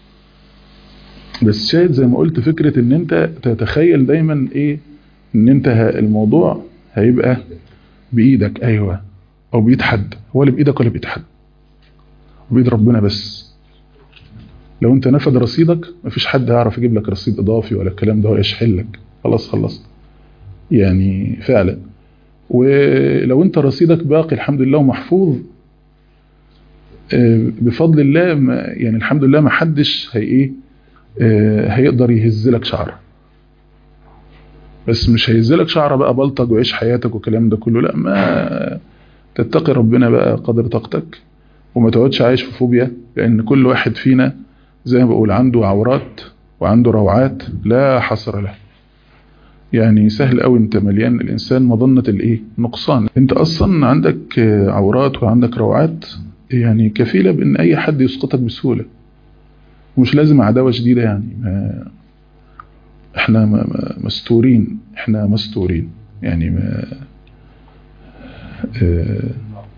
بس شاهد زي ما قلت فكرة ان انت تتخيل دايما ايه ان انت الموضوع هيبقى بايدك ايوه او بايد حد هو اللي بايدك ولا بايد حد بايد ربنا بس لو انت نفد رصيدك مفيش حد هيعرف يجيب لك رصيد اضافي ولا الكلام ده ولا يشحن لك خلاص خلصت يعني فعلا ولو انت رصيدك باقي الحمد لله ومحفوظ بفضل الله ما يعني الحمد لله ما حدش هي ايه هيقدر يهز لك شعره بس مش هيهز لك شعره بقى بلطج وعيش حياتك والكلام ده كله لا ما تتقي ربنا بقى قدر طاقتك وما تقعدش عايش في فوبيا لان كل واحد فينا زي ما بقول عنده عورات وعنده روعات لا حصر له يعني سهل قوي انت مليان الانسان مظنة الايه نقصان انت اصلا عندك عورات وعندك روعات يعني كفيلة بان اي حد يسقطك بسهولة ومش لازم عداوة شديدة يعني ما احنا مستورين احنا مستورين يعني ما اه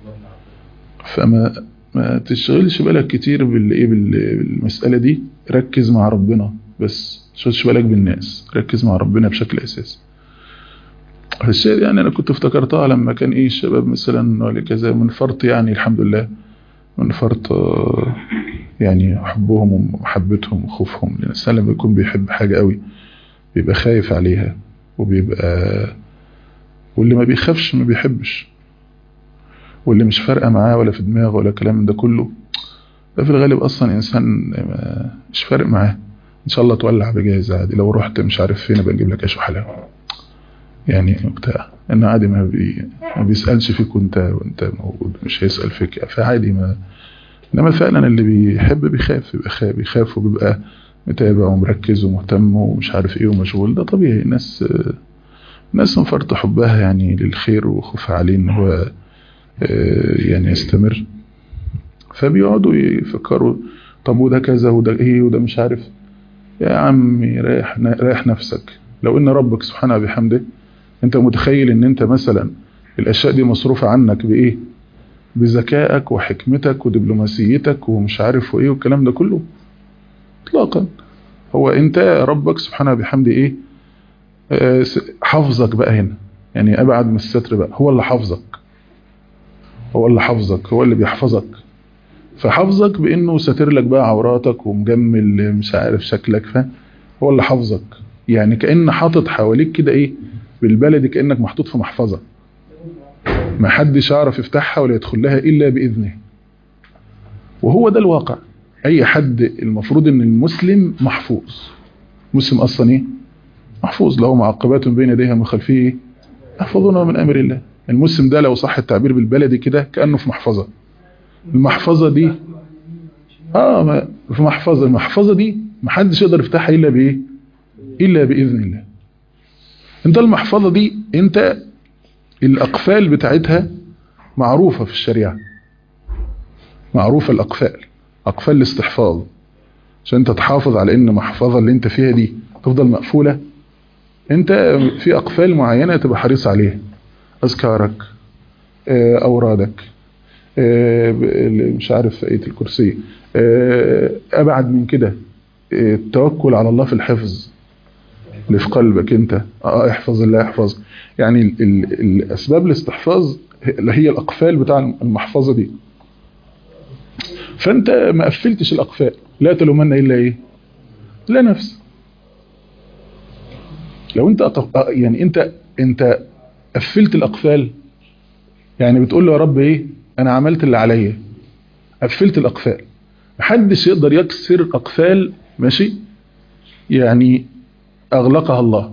فما ما تشغلش بالك كتير بالايه بالمسألة دي ركز مع ربنا بس تشغلش بالك بالناس ركز مع ربنا بشكل اساسي الشيء يعني انا كنت افتكرتها لما كان ايه الشباب مثلا ولا كذا من فرط يعني الحمد لله من فرط يعني حبهم ومحبتهم وخوفهم لان الانسان لما يكون بيحب حاجة قوي بيبقى خايف عليها وبيبقى واللي ما بيخافش ما بيحبش واللي مش فارقه معاه ولا في دماغه ولا كلام ده كله ده في الغالب اصلا انسان مش فارق معاه ان شاء الله تولع بجاهز عادي لو رحت مش عارف فين بنجيب لك عيش وحلاوه يعني بتاع انه عادي ما, بي... ما بيسالش فيك وانت وانت موجود مش هيسال فيك فعادي ما انما فعلا اللي بيحب بيخاف بيبقى خاف بيخاف وبيبقى متابع ومركز ومهتم ومش عارف ايه ومشغول ده طبيعي الناس الناس من فرط حبها يعني للخير وخوفها عليه ان هو يعني يستمر فبيقعدوا يفكروا طب وده كذا وده ايه وده مش عارف يا عمي ريح ريح نفسك لو ان ربك سبحانه بحمده انت متخيل ان انت مثلا الاشياء دي مصروفة عنك بايه بذكائك وحكمتك ودبلوماسيتك ومش عارف وايه والكلام ده كله اطلاقا هو انت ربك سبحانه بحمده ايه آه، س- حافظك بقى هنا يعني ابعد من الستر بقى هو اللي حافظك هو اللي حافظك هو اللي بيحفظك فحافظك بانه ساتر لك بقى عوراتك ومجمل مش عارف شكلك فاهم هو اللي حافظك يعني كأن حاطط حواليك كده ايه بالبلدي كأنك محطوط في محفظة ما حدش يعرف يفتحها ولا يدخل لها إلا بإذنه وهو ده الواقع أي حد المفروض أن المسلم محفوظ مسلم أصلا إيه محفوظ له معقبات بين يديها من خلفه إيه؟ يحفظونه من أمر الله المسلم ده لو صح التعبير بالبلدي كده كأنه في محفظة المحفظة دي اه ما في محفظة المحفظة دي محدش يقدر يفتحها إلا بإيه إلا بإذن الله انت المحفظة دي انت الأقفال بتاعتها معروفة في الشريعة معروفة الأقفال أقفال الاستحفاظ عشان انت تحافظ على ان المحفظة اللي انت فيها دي تفضل مقفولة انت في أقفال معينة تبقى حريص عليها أذكارك آه، أورادك آه، ب- مش عارف آية الكرسي آه، أبعد من كده آه، التوكل على الله في الحفظ اللي في قلبك انت اه احفظ الله يحفظ يعني ال ال الاسباب الاستحفاظ اللي هي الاقفال بتاع المحفظه دي فانت ما قفلتش الاقفال لا تلومن الا ايه لا نفس لو انت أقف... آه، يعني انت انت قفلت الاقفال يعني بتقول له يا رب ايه انا عملت اللي عليا قفلت الاقفال محدش يقدر يكسر اقفال ماشي يعني أغلقها الله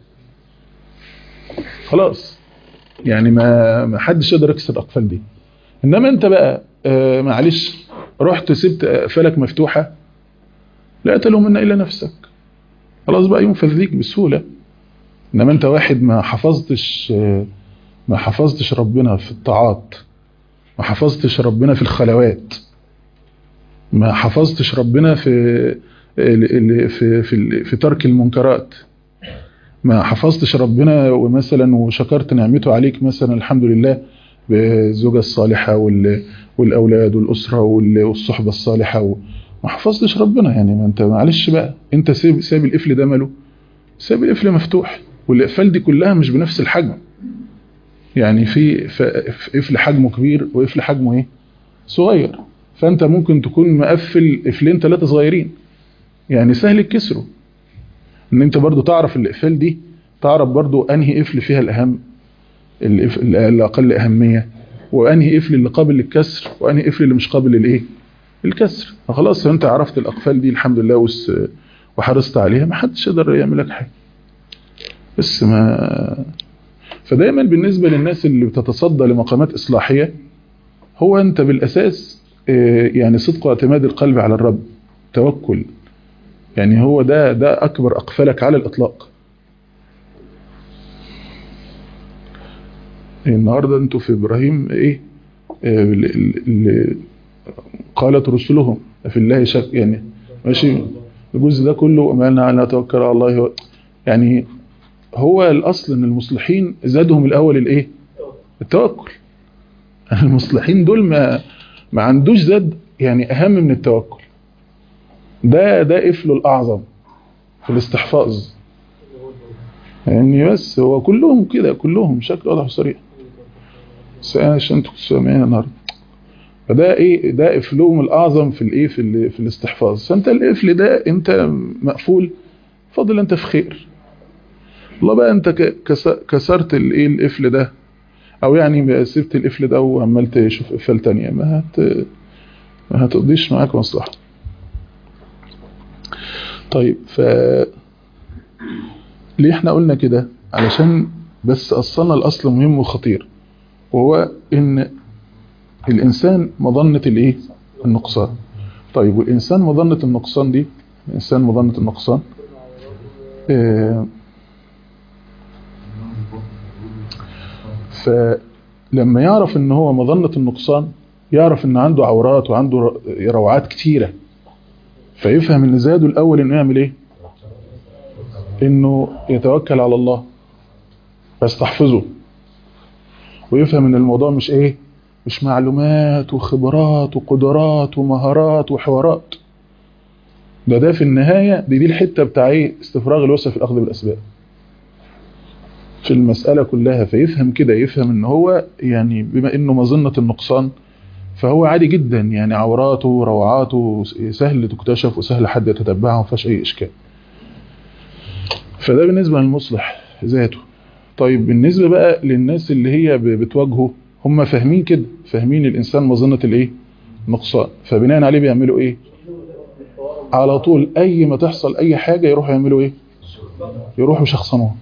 خلاص يعني ما ما حدش يقدر يكسر الأقفال دي إنما أنت بقى آه معلش رحت سبت أقفالك مفتوحة لا تلومن إلا نفسك خلاص بقى ينفذ ليك بسهولة إنما أنت واحد ما حفظتش آه ما حفظتش ربنا في الطاعات ما حفظتش ربنا في الخلوات ما حفظتش ربنا في في في في ترك المنكرات ما حفظتش ربنا ومثلا وشكرت نعمته عليك مثلا الحمد لله بالزوجة الصالحة وال- والأولاد والأسرة وال- والصحبة الصالحة و- ما حفظتش ربنا يعني ما انت معلش بقى انت سايب سايب القفل ده ماله سايب القفل مفتوح والإقفال دي كلها مش بنفس الحجم يعني في ف- في قفل حجمه كبير وقفل حجمه ايه صغير فانت ممكن تكون مقفل قفلين ثلاثة صغيرين يعني سهل الكسره ان انت برضو تعرف الاقفال دي تعرف برضو انهي قفل فيها الاهم القف- الاقل اهمية وانهي قفل اللي قابل للكسر وانهي قفل اللي مش قابل للايه الكسر فخلاص انت عرفت الاقفال دي الحمد لله وس- وحرصت عليها ما حدش يقدر يعمل لك حاجه بس ما فدايما بالنسبة للناس اللي بتتصدى لمقامات إصلاحية هو أنت بالأساس آه، يعني صدق واعتماد القلب على الرب توكل يعني هو ده ده أكبر أقفالك على الإطلاق النهاردة أنتوا في إبراهيم إيه آه، ال- ال- ال- قالت رسلهم في الله شك يعني ماشي الجزء ده كله أمالنا على توكل على الله يعني هو الأصل أن المصلحين زادهم الأول الإيه التوكل المصلحين دول ما ما عندوش زاد يعني أهم من التوكل ده ده قفله الأعظم في الاستحفاظ يعني بس هو كلهم كده كلهم بشكل واضح وصريح بس أنا عشان انتوا كنتوا سامعين النهارده فده ايه ده قفلهم الاعظم في الايه في ال- في الاستحفاظ فانت القفل ده انت مقفول فاضل انت في خير والله بقى انت ك- كس- كسرت الايه القفل ده او يعني بقى سبت القفل ده وعمال تشوف قفل تانية ما هت ما هتقضيش معاك مصلحة طيب ف ليه احنا قلنا كده علشان بس أصلنا الأصل مهم وخطير وهو ان الإنسان مظنة الايه النقصان طيب والإنسان مظنة النقصان دي الإنسان مظنة النقصان آه فلما يعرف ان هو مظنة النقصان يعرف ان عنده عورات وعنده ر- روعات كتيرة فيفهم ان زاده الاول انه يعمل ايه انه يتوكل على الله ويستحفظه ويفهم ان الموضوع مش ايه مش معلومات وخبرات وقدرات ومهارات وحوارات ده ده في النهاية دي دي الحتة بتاع ايه استفراغ الوسع في الاخذ بالاسباب في المسألة كلها فيفهم كده يفهم ان هو يعني بما انه مظنة النقصان فهو عادي جدا يعني عوراته وروعاته سهل تكتشف وسهل حد يتتبعها ما فيهاش اي اشكال فده بالنسبة للمصلح ذاته طيب بالنسبة بقى للناس اللي هي ب- بتواجهه هم فاهمين كده فاهمين الانسان مظنة الايه نقصان فبناء عليه بيعملوا ايه على طول اي ما تحصل اي حاجة يروحوا يعملوا ايه يروحوا شخصنوها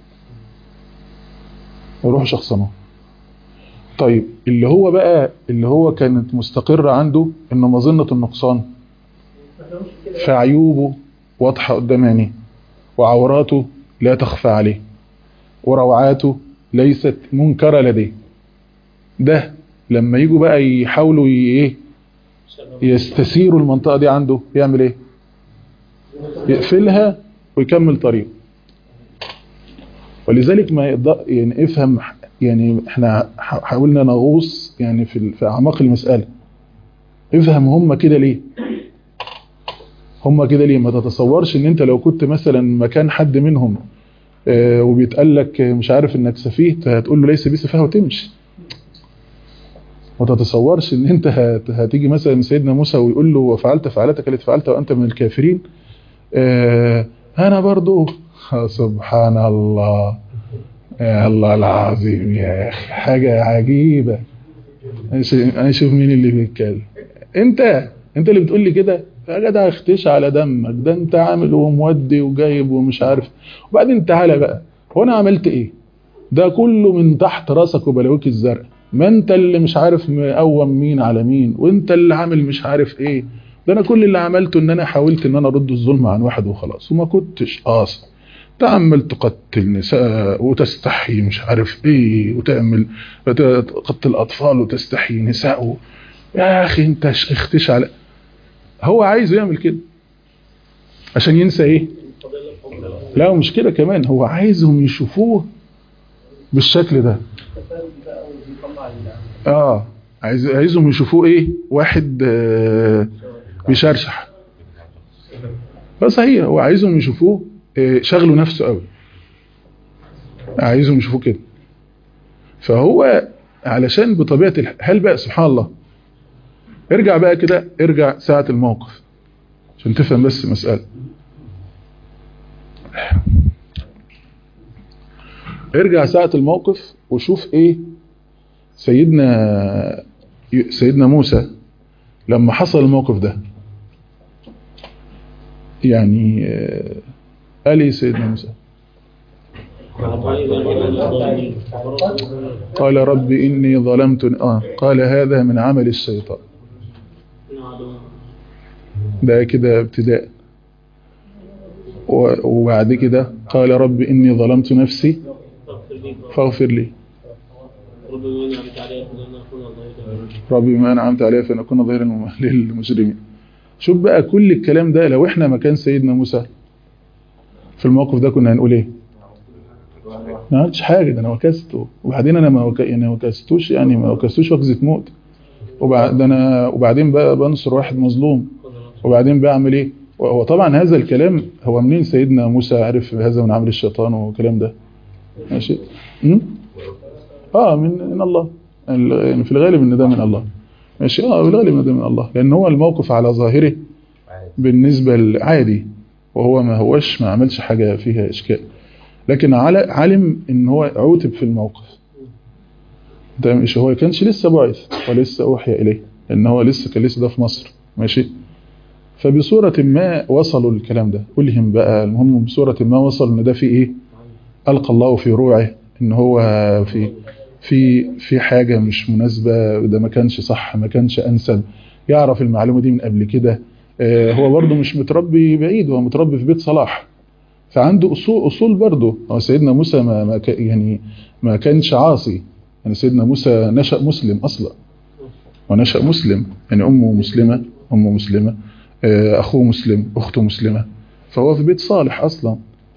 يروحوا شخصنوها طيب اللي هو بقى اللي هو كانت مستقرة عنده انه مظنة النقصان فعيوبه واضحة قدام عينيه وعوراته لا تخفى عليه وروعاته ليست منكرة لديه ده لما يجوا بقى يحاولوا ي- ايه يستثيروا المنطقة دي عنده يعمل ايه يقفلها ويكمل طريقه ولذلك ما يقدر يعني افهم يعني احنا ح- حاولنا نغوص يعني في ال- في اعماق المسألة افهم هم كده ليه هم كده ليه ما تتصورش ان انت لو كنت مثلا مكان حد منهم آه، وبيتقال لك مش عارف انك سفيه هتقول له ليس بي سفاه وتمشي ما تتصورش ان انت هت- هتيجي مثلا سيدنا موسى ويقول له وفعلت فعلتك التي فعلت وانت من الكافرين آه، انا برضو آه، سبحان الله يا الله العظيم يا اخي حاجة عجيبة انا اشوف مين اللي بيتكلم انت انت اللي بتقول لي كده يا جدع اختش على دمك ده انت عامل ومودي وجايب ومش عارف وبعدين تعالى بقى هو انا عملت ايه ده كله من تحت راسك وبلاويك الزرق ما انت اللي مش عارف مقوم مين على مين وانت اللي عامل مش عارف ايه ده انا كل اللي عملته ان انا حاولت ان انا ارد الظلم عن واحد وخلاص وما كنتش قاصد تعمل تقتل نساء وتستحي مش عارف ايه وتعمل تقتل اطفال وتستحي نساء يا اخي انت اختش على هو عايز يعمل كده عشان ينسى ايه لا مش كده كمان هو عايزهم يشوفوه بالشكل ده اه عايز عايزهم يشوفوه ايه واحد آه بيشرشح فصحيح هو عايزهم يشوفوه آه شغله نفسه قوي عايزهم يشوفوه كده فهو علشان بطبيعة الح... هل بقى سبحان الله ارجع بقى كده ارجع ساعة الموقف عشان تفهم بس مسألة ارجع ساعة الموقف وشوف ايه سيدنا سيدنا موسى لما حصل الموقف ده يعني قال ايه سيدنا موسى قال رب إني ظلمت آه قال هذا من عمل الشيطان ده كده ابتداء وبعد كده قال رب إني ظلمت نفسي فاغفر لي ربي ما أنعمت علي فأن أكون ظهيرا للمجرمين شوف بقى كل الكلام ده لو احنا مكان سيدنا موسى في الموقف ده كنا هنقول ايه ما عملتش حاجة ده انا وكسته وبعدين انا ما وك... يعني وكستوش يعني ما وكستوش وكزة موت وبعد انا وبعدين بقى بنصر واحد مظلوم وبعدين بعمل ايه وطبعا هذا الكلام هو منين سيدنا موسى عرف هذا من عمل الشيطان والكلام ده ماشي م? اه من, من الله يعني في الغالب ان ده من الله ماشي اه في الغالب ان ده من الله لان هو الموقف على ظاهره بالنسبة العادي وهو ما هوش ما عملش حاجة فيها اشكال لكن على علم ان هو عوتب في الموقف ده مش هو كانش لسه بعث ولسه اوحي اليه لان هو لسه كان لسه ده في مصر ماشي فبصورة ما وصلوا الكلام ده ألهم بقى المهم بصورة ما وصل ان ده في ايه ألقى الله في روعه ان هو في في في حاجة مش مناسبة ده ما كانش صح ما كانش أنسب يعرف المعلومة دي من قبل كده هو برضه مش متربي بعيد هو متربي في بيت صلاح فعنده أصول, أصول برضه هو سيدنا موسى ما, ما يعني ما كانش عاصي يعني سيدنا موسى نشأ مسلم أصلا ونشأ مسلم يعني أمه مسلمة أمه مسلمة أخوه مسلم أخته مسلمة فهو في بيت صالح أصلا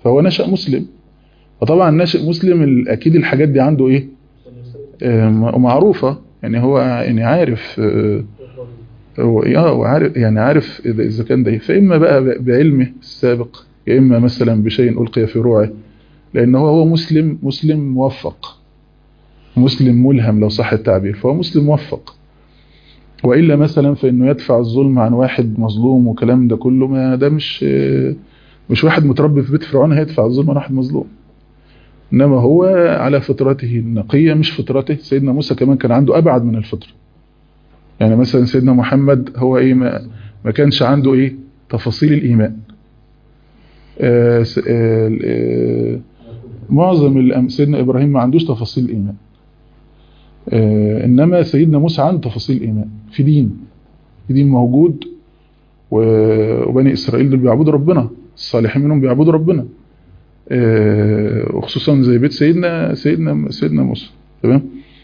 فهو نشأ مسلم فطبعا ناشئ مسلم ال- اكيد الحاجات دي عنده ايه آه، م- معروفة يعني هو يعني عارف آه، هو اه وعارف يعني عارف اذا إذا كان ده إيه. فاما بقى ب- بعلمه السابق يا اما مثلا بشيء القي في روعه لان هو هو مسلم مسلم موفق مسلم ملهم لو صح التعبير فهو مسلم موفق والا مثلا فانه يدفع الظلم عن واحد مظلوم وكلام ده كله ما ده مش آه، مش واحد متربي في بيت فرعون هيدفع الظلم عن واحد مظلوم انما هو على فطرته النقيه مش فطرته سيدنا موسى كمان كان عنده ابعد من الفطره يعني مثلا سيدنا محمد هو ايه ما, ما كانش عنده ايه تفاصيل الايمان آه س- آه آه معظم الأم- سيدنا ابراهيم ما عندوش تفاصيل الايمان آه انما سيدنا موسى عنده تفاصيل الايمان في دين في دين موجود و- وبني اسرائيل دول بيعبدوا ربنا الصالحين منهم بيعبدوا ربنا آه، وخصوصا زي بيت سيدنا سيدنا سيدنا موسى تمام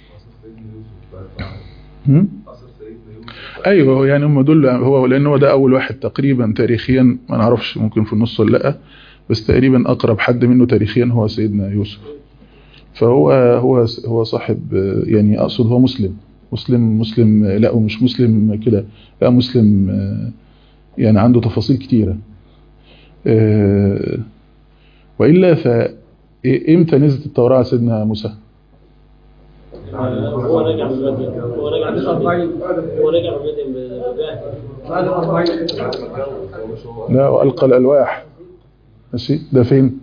هم؟ ايوه يعني هم دول هو لان هو ده اول واحد تقريبا تاريخيا ما نعرفش ممكن في النص ولا لا بس تقريبا اقرب حد منه تاريخيا هو سيدنا يوسف فهو هو هو صاحب آه، يعني اقصد هو مسلم مسلم مسلم لا ومش مسلم كده لا مسلم آه، يعني عنده تفاصيل كتيره آه، والا ف إيه- امتى نزلت التوراة على سيدنا موسى هو راجع من مدين هو راجع من مدين هو راجع من مدين بجاه لا والقى الالواح ماشي ده فين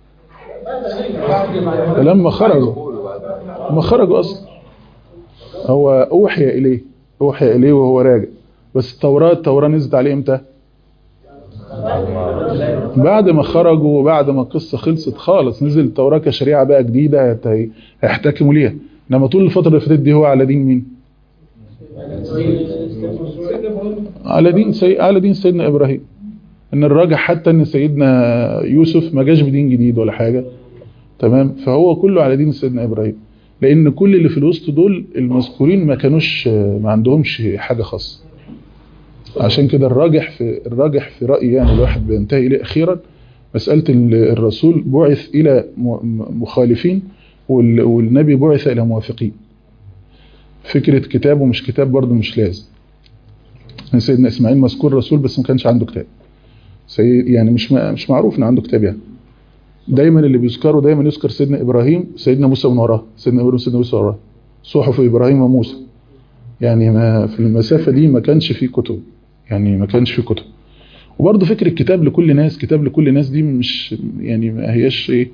ده لما خرجوا لما خرجوا اصلا هو اوحي اليه اوحي اليه وهو راجع بس التوراة التوراة نزلت عليه امتى بعد ما خرجوا وبعد ما القصة خلصت خالص نزل التوراة كشريعة بقى جديدة هت- هيحتكموا ليها انما طول الفترة اللي فاتت دي هو على دين مين على دين سي... على دين سيدنا ابراهيم ان الراجح حتى ان سيدنا يوسف ما جاش بدين جديد ولا حاجة تمام فهو كله على دين سيدنا ابراهيم لان كل اللي في الوسط دول المذكورين ما كانوش ما عندهمش حاجة خاصة عشان كده الراجح في الراجح في رأيي يعني الواحد بينتهي اليه اخيرا مسألة ال- الرسول بعث الى م- م- مخالفين وال- والنبي بعث الى موافقين فكرة كتاب ومش كتاب برضه مش لازم يعني سيدنا اسماعيل مذكور رسول بس ما كانش عنده كتاب سيد يعني مش ما- مش معروف ان عنده كتاب يعني دايما اللي بيذكروا دايما يذكر سيدنا ابراهيم سيدنا موسى من وراه سيدنا ابراهيم سيدنا موسى وراه صحف ابراهيم وموسى يعني ما في المسافة دي ما كانش في كتب يعني ما كانش في كتب وبرضه فكرة كتاب لكل ناس كتاب لكل ناس دي مش يعني ما هياش ايه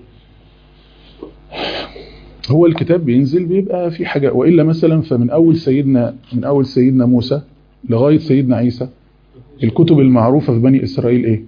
هو الكتاب بينزل بيبقى في حاجة وإلا مثلا فمن أول سيدنا من أول سيدنا موسى لغاية سيدنا عيسى الكتب المعروفة في بني إسرائيل إيه؟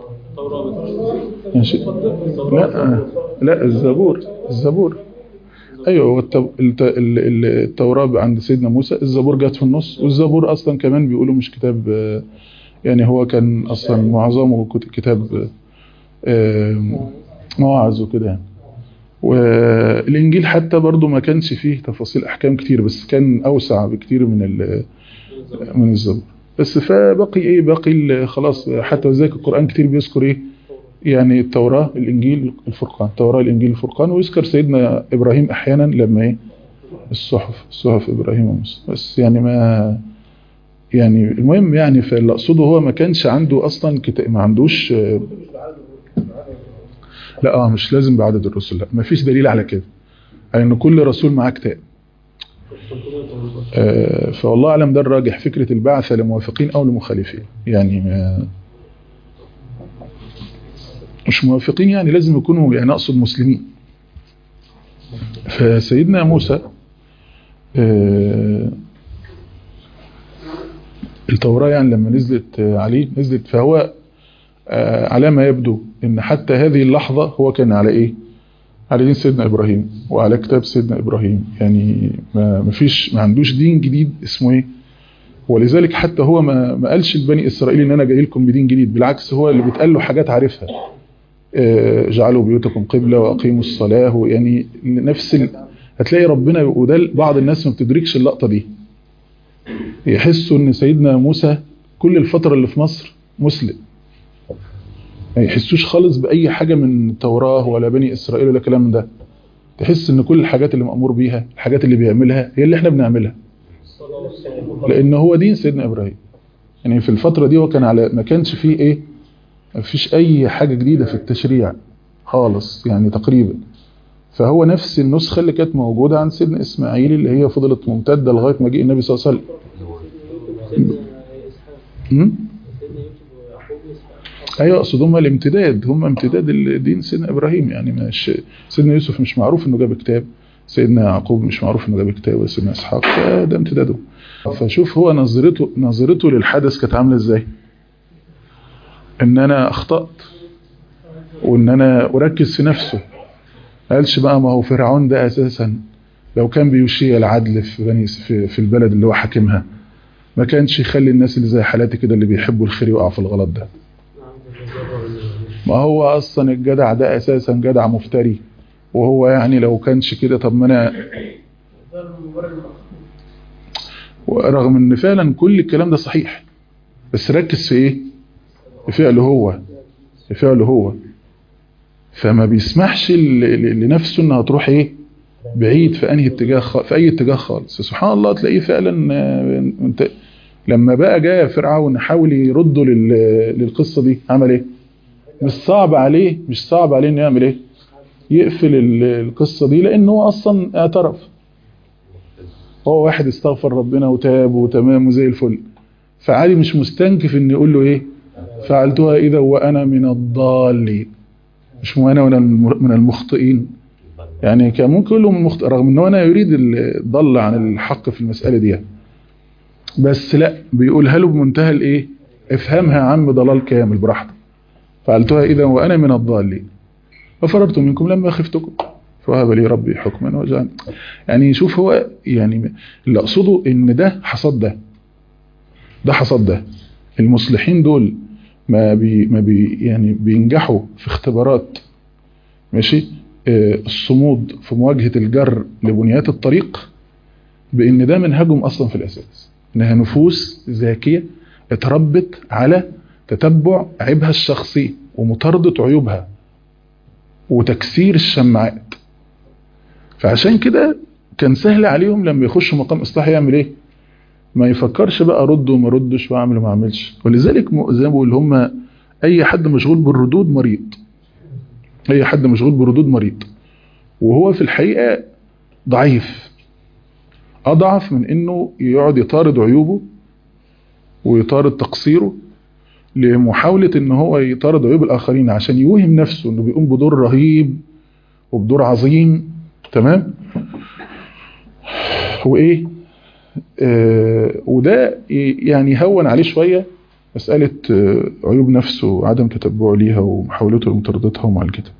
ماشي؟ لا لا الزبور الزبور أيوة هو التو- الت- ال- ال- التوراة عند سيدنا موسى الزبور جت في النص والزبور أصلا كمان بيقولوا مش كتاب آه، يعني هو كان أصلا معظمه كت- كتاب آه، مواعظ وكده يعني والإنجيل حتى برضو ما كانش فيه تفاصيل أحكام كتير بس كان أوسع بكتير من ال- من الزبور بس فبقي إيه باقي ال- خلاص حتى ذلك القرآن كتير بيذكر إيه يعني التوراة الإنجيل الفرقان التوراة الإنجيل الفرقان ويذكر سيدنا إبراهيم أحيانا لما إيه الصحف صحف إبراهيم وموسى بس يعني ما يعني المهم يعني فاللي أقصده هو ما كانش عنده أصلا كتاب ما عندوش آه، لا اه مش لازم بعدد الرسل لا ما فيش دليل على كده على ان كل رسول معاه كتاب آه، فوالله اعلم ده الراجح فكرة البعثة لموافقين او لمخالفين يعني ما مش موافقين يعني لازم يكونوا يعني اقصد مسلمين فسيدنا موسى آه، التوراة يعني لما نزلت آه، عليه نزلت فهو آه، على ما يبدو ان حتى هذه اللحظة هو كان على ايه على دين سيدنا ابراهيم وعلى كتاب سيدنا ابراهيم يعني ما ما فيش ما عندوش دين جديد اسمه ايه ولذلك حتى هو ما ما قالش لبني اسرائيل ان انا جاي لكم بدين جديد بالعكس هو اللي بيتقال له حاجات عارفها آه، اجعلوا بيوتكم قبلة واقيموا الصلاة يعني نفس ال... هتلاقي ربنا وده بعض الناس ما بتدركش اللقطة دي يحسوا ان سيدنا موسى كل الفترة اللي في مصر مسلم ما يحسوش خالص باي حاجه من التوراه ولا بني اسرائيل ولا كلام ده تحس ان كل الحاجات اللي مامور بيها الحاجات اللي بيعملها هي اللي احنا بنعملها لان هو دين سيدنا ابراهيم يعني في الفتره دي هو كان على ما كانش فيه ايه ما فيش اي حاجه جديده في التشريع خالص يعني تقريبا فهو نفس النسخه اللي كانت موجوده عند سيدنا اسماعيل اللي هي فضلت ممتده لغايه ما جه النبي صلى الله عليه وسلم سيدنا اسحاق م? سيدنا يوسف ويعقوب واسحاق ايوه اقصد هم الامتداد هم امتداد الدين سيدنا ابراهيم يعني مش سيدنا يوسف مش معروف انه جاب كتاب سيدنا يعقوب مش معروف انه جاب كتاب وسيدنا اسحاق فده امتداده فشوف هو نظرته نظرته للحدث كانت عامله ازاي ان انا اخطات وان انا اركز في نفسه ما قالش بقى ما هو فرعون ده اساسا لو كان بيشيع العدل في بني في, في البلد اللي هو حاكمها ما كانش يخلي الناس اللي زي حالاتي كده اللي بيحبوا الخير يقعوا في الغلط ده ما هو اصلا الجدع ده اساسا جدع مفتري وهو يعني لو كانش كده طب ما انا ورغم ان فعلا كل الكلام ده صحيح بس ركز في ايه في فعله هو في فعله هو فما بيسمحش ل- ل- لنفسه انها تروح ايه بعيد في انهي اتجاه خ... في اي اتجاه خالص سبحان الله تلاقيه فعلا آه، انت لما بقى جاء فرعون حاول يرده لل... للقصه دي عمل ايه مش صعب عليه مش صعب عليه انه يعمل ايه يقفل ال- القصه دي لانه هو اصلا اعترف هو واحد استغفر ربنا وتاب وتمام وزي الفل فعادي مش مستنكف ان يقول له ايه فعلتها اذا وانا من الضالين مش وانا من الم- من المخطئين يعني كان ممكن يقول له من المخطئ رغم ان هو انا يريد الضل عن الحق في المساله دي بس لا بيقولها له بمنتهى الايه افهمها يا عم ضلال كامل براحتك فعلتها اذا وانا من الضالين ففررت منكم لما خفتكم فوهب لي ربي حكما وجعلني يعني شوف هو يعني اللي اقصده ان ده حصاد ده ده حصاد ده المصلحين دول ما بي ما بي يعني بينجحوا في اختبارات ماشي آه، الصمود في مواجهة الجر لبنيات الطريق بان ده منهجهم اصلا في الاساس انها نفوس ذكية اتربت على تتبع عيبها الشخصي ومطاردة عيوبها وتكسير الشماعات فعشان كده كان سهل عليهم لما يخشوا مقام اصلاح يعمل ايه ما يفكرش بقى رد وما ردش واعمل وما اعملش ولذلك م- زي ما بقول هم اي حد مشغول بالردود مريض اي حد مشغول بالردود مريض وهو في الحقيقة ضعيف اضعف من انه يقعد يطارد عيوبه ويطارد تقصيره لمحاولة ان هو يطارد عيوب الاخرين عشان يوهم نفسه انه بيقوم بدور رهيب وبدور عظيم تمام وايه آه وده ي- يعني هون عليه شوية مسألة آه عيوب نفسه وعدم تتبعه ليها ومحاولته لمطاردتها ومعالجتها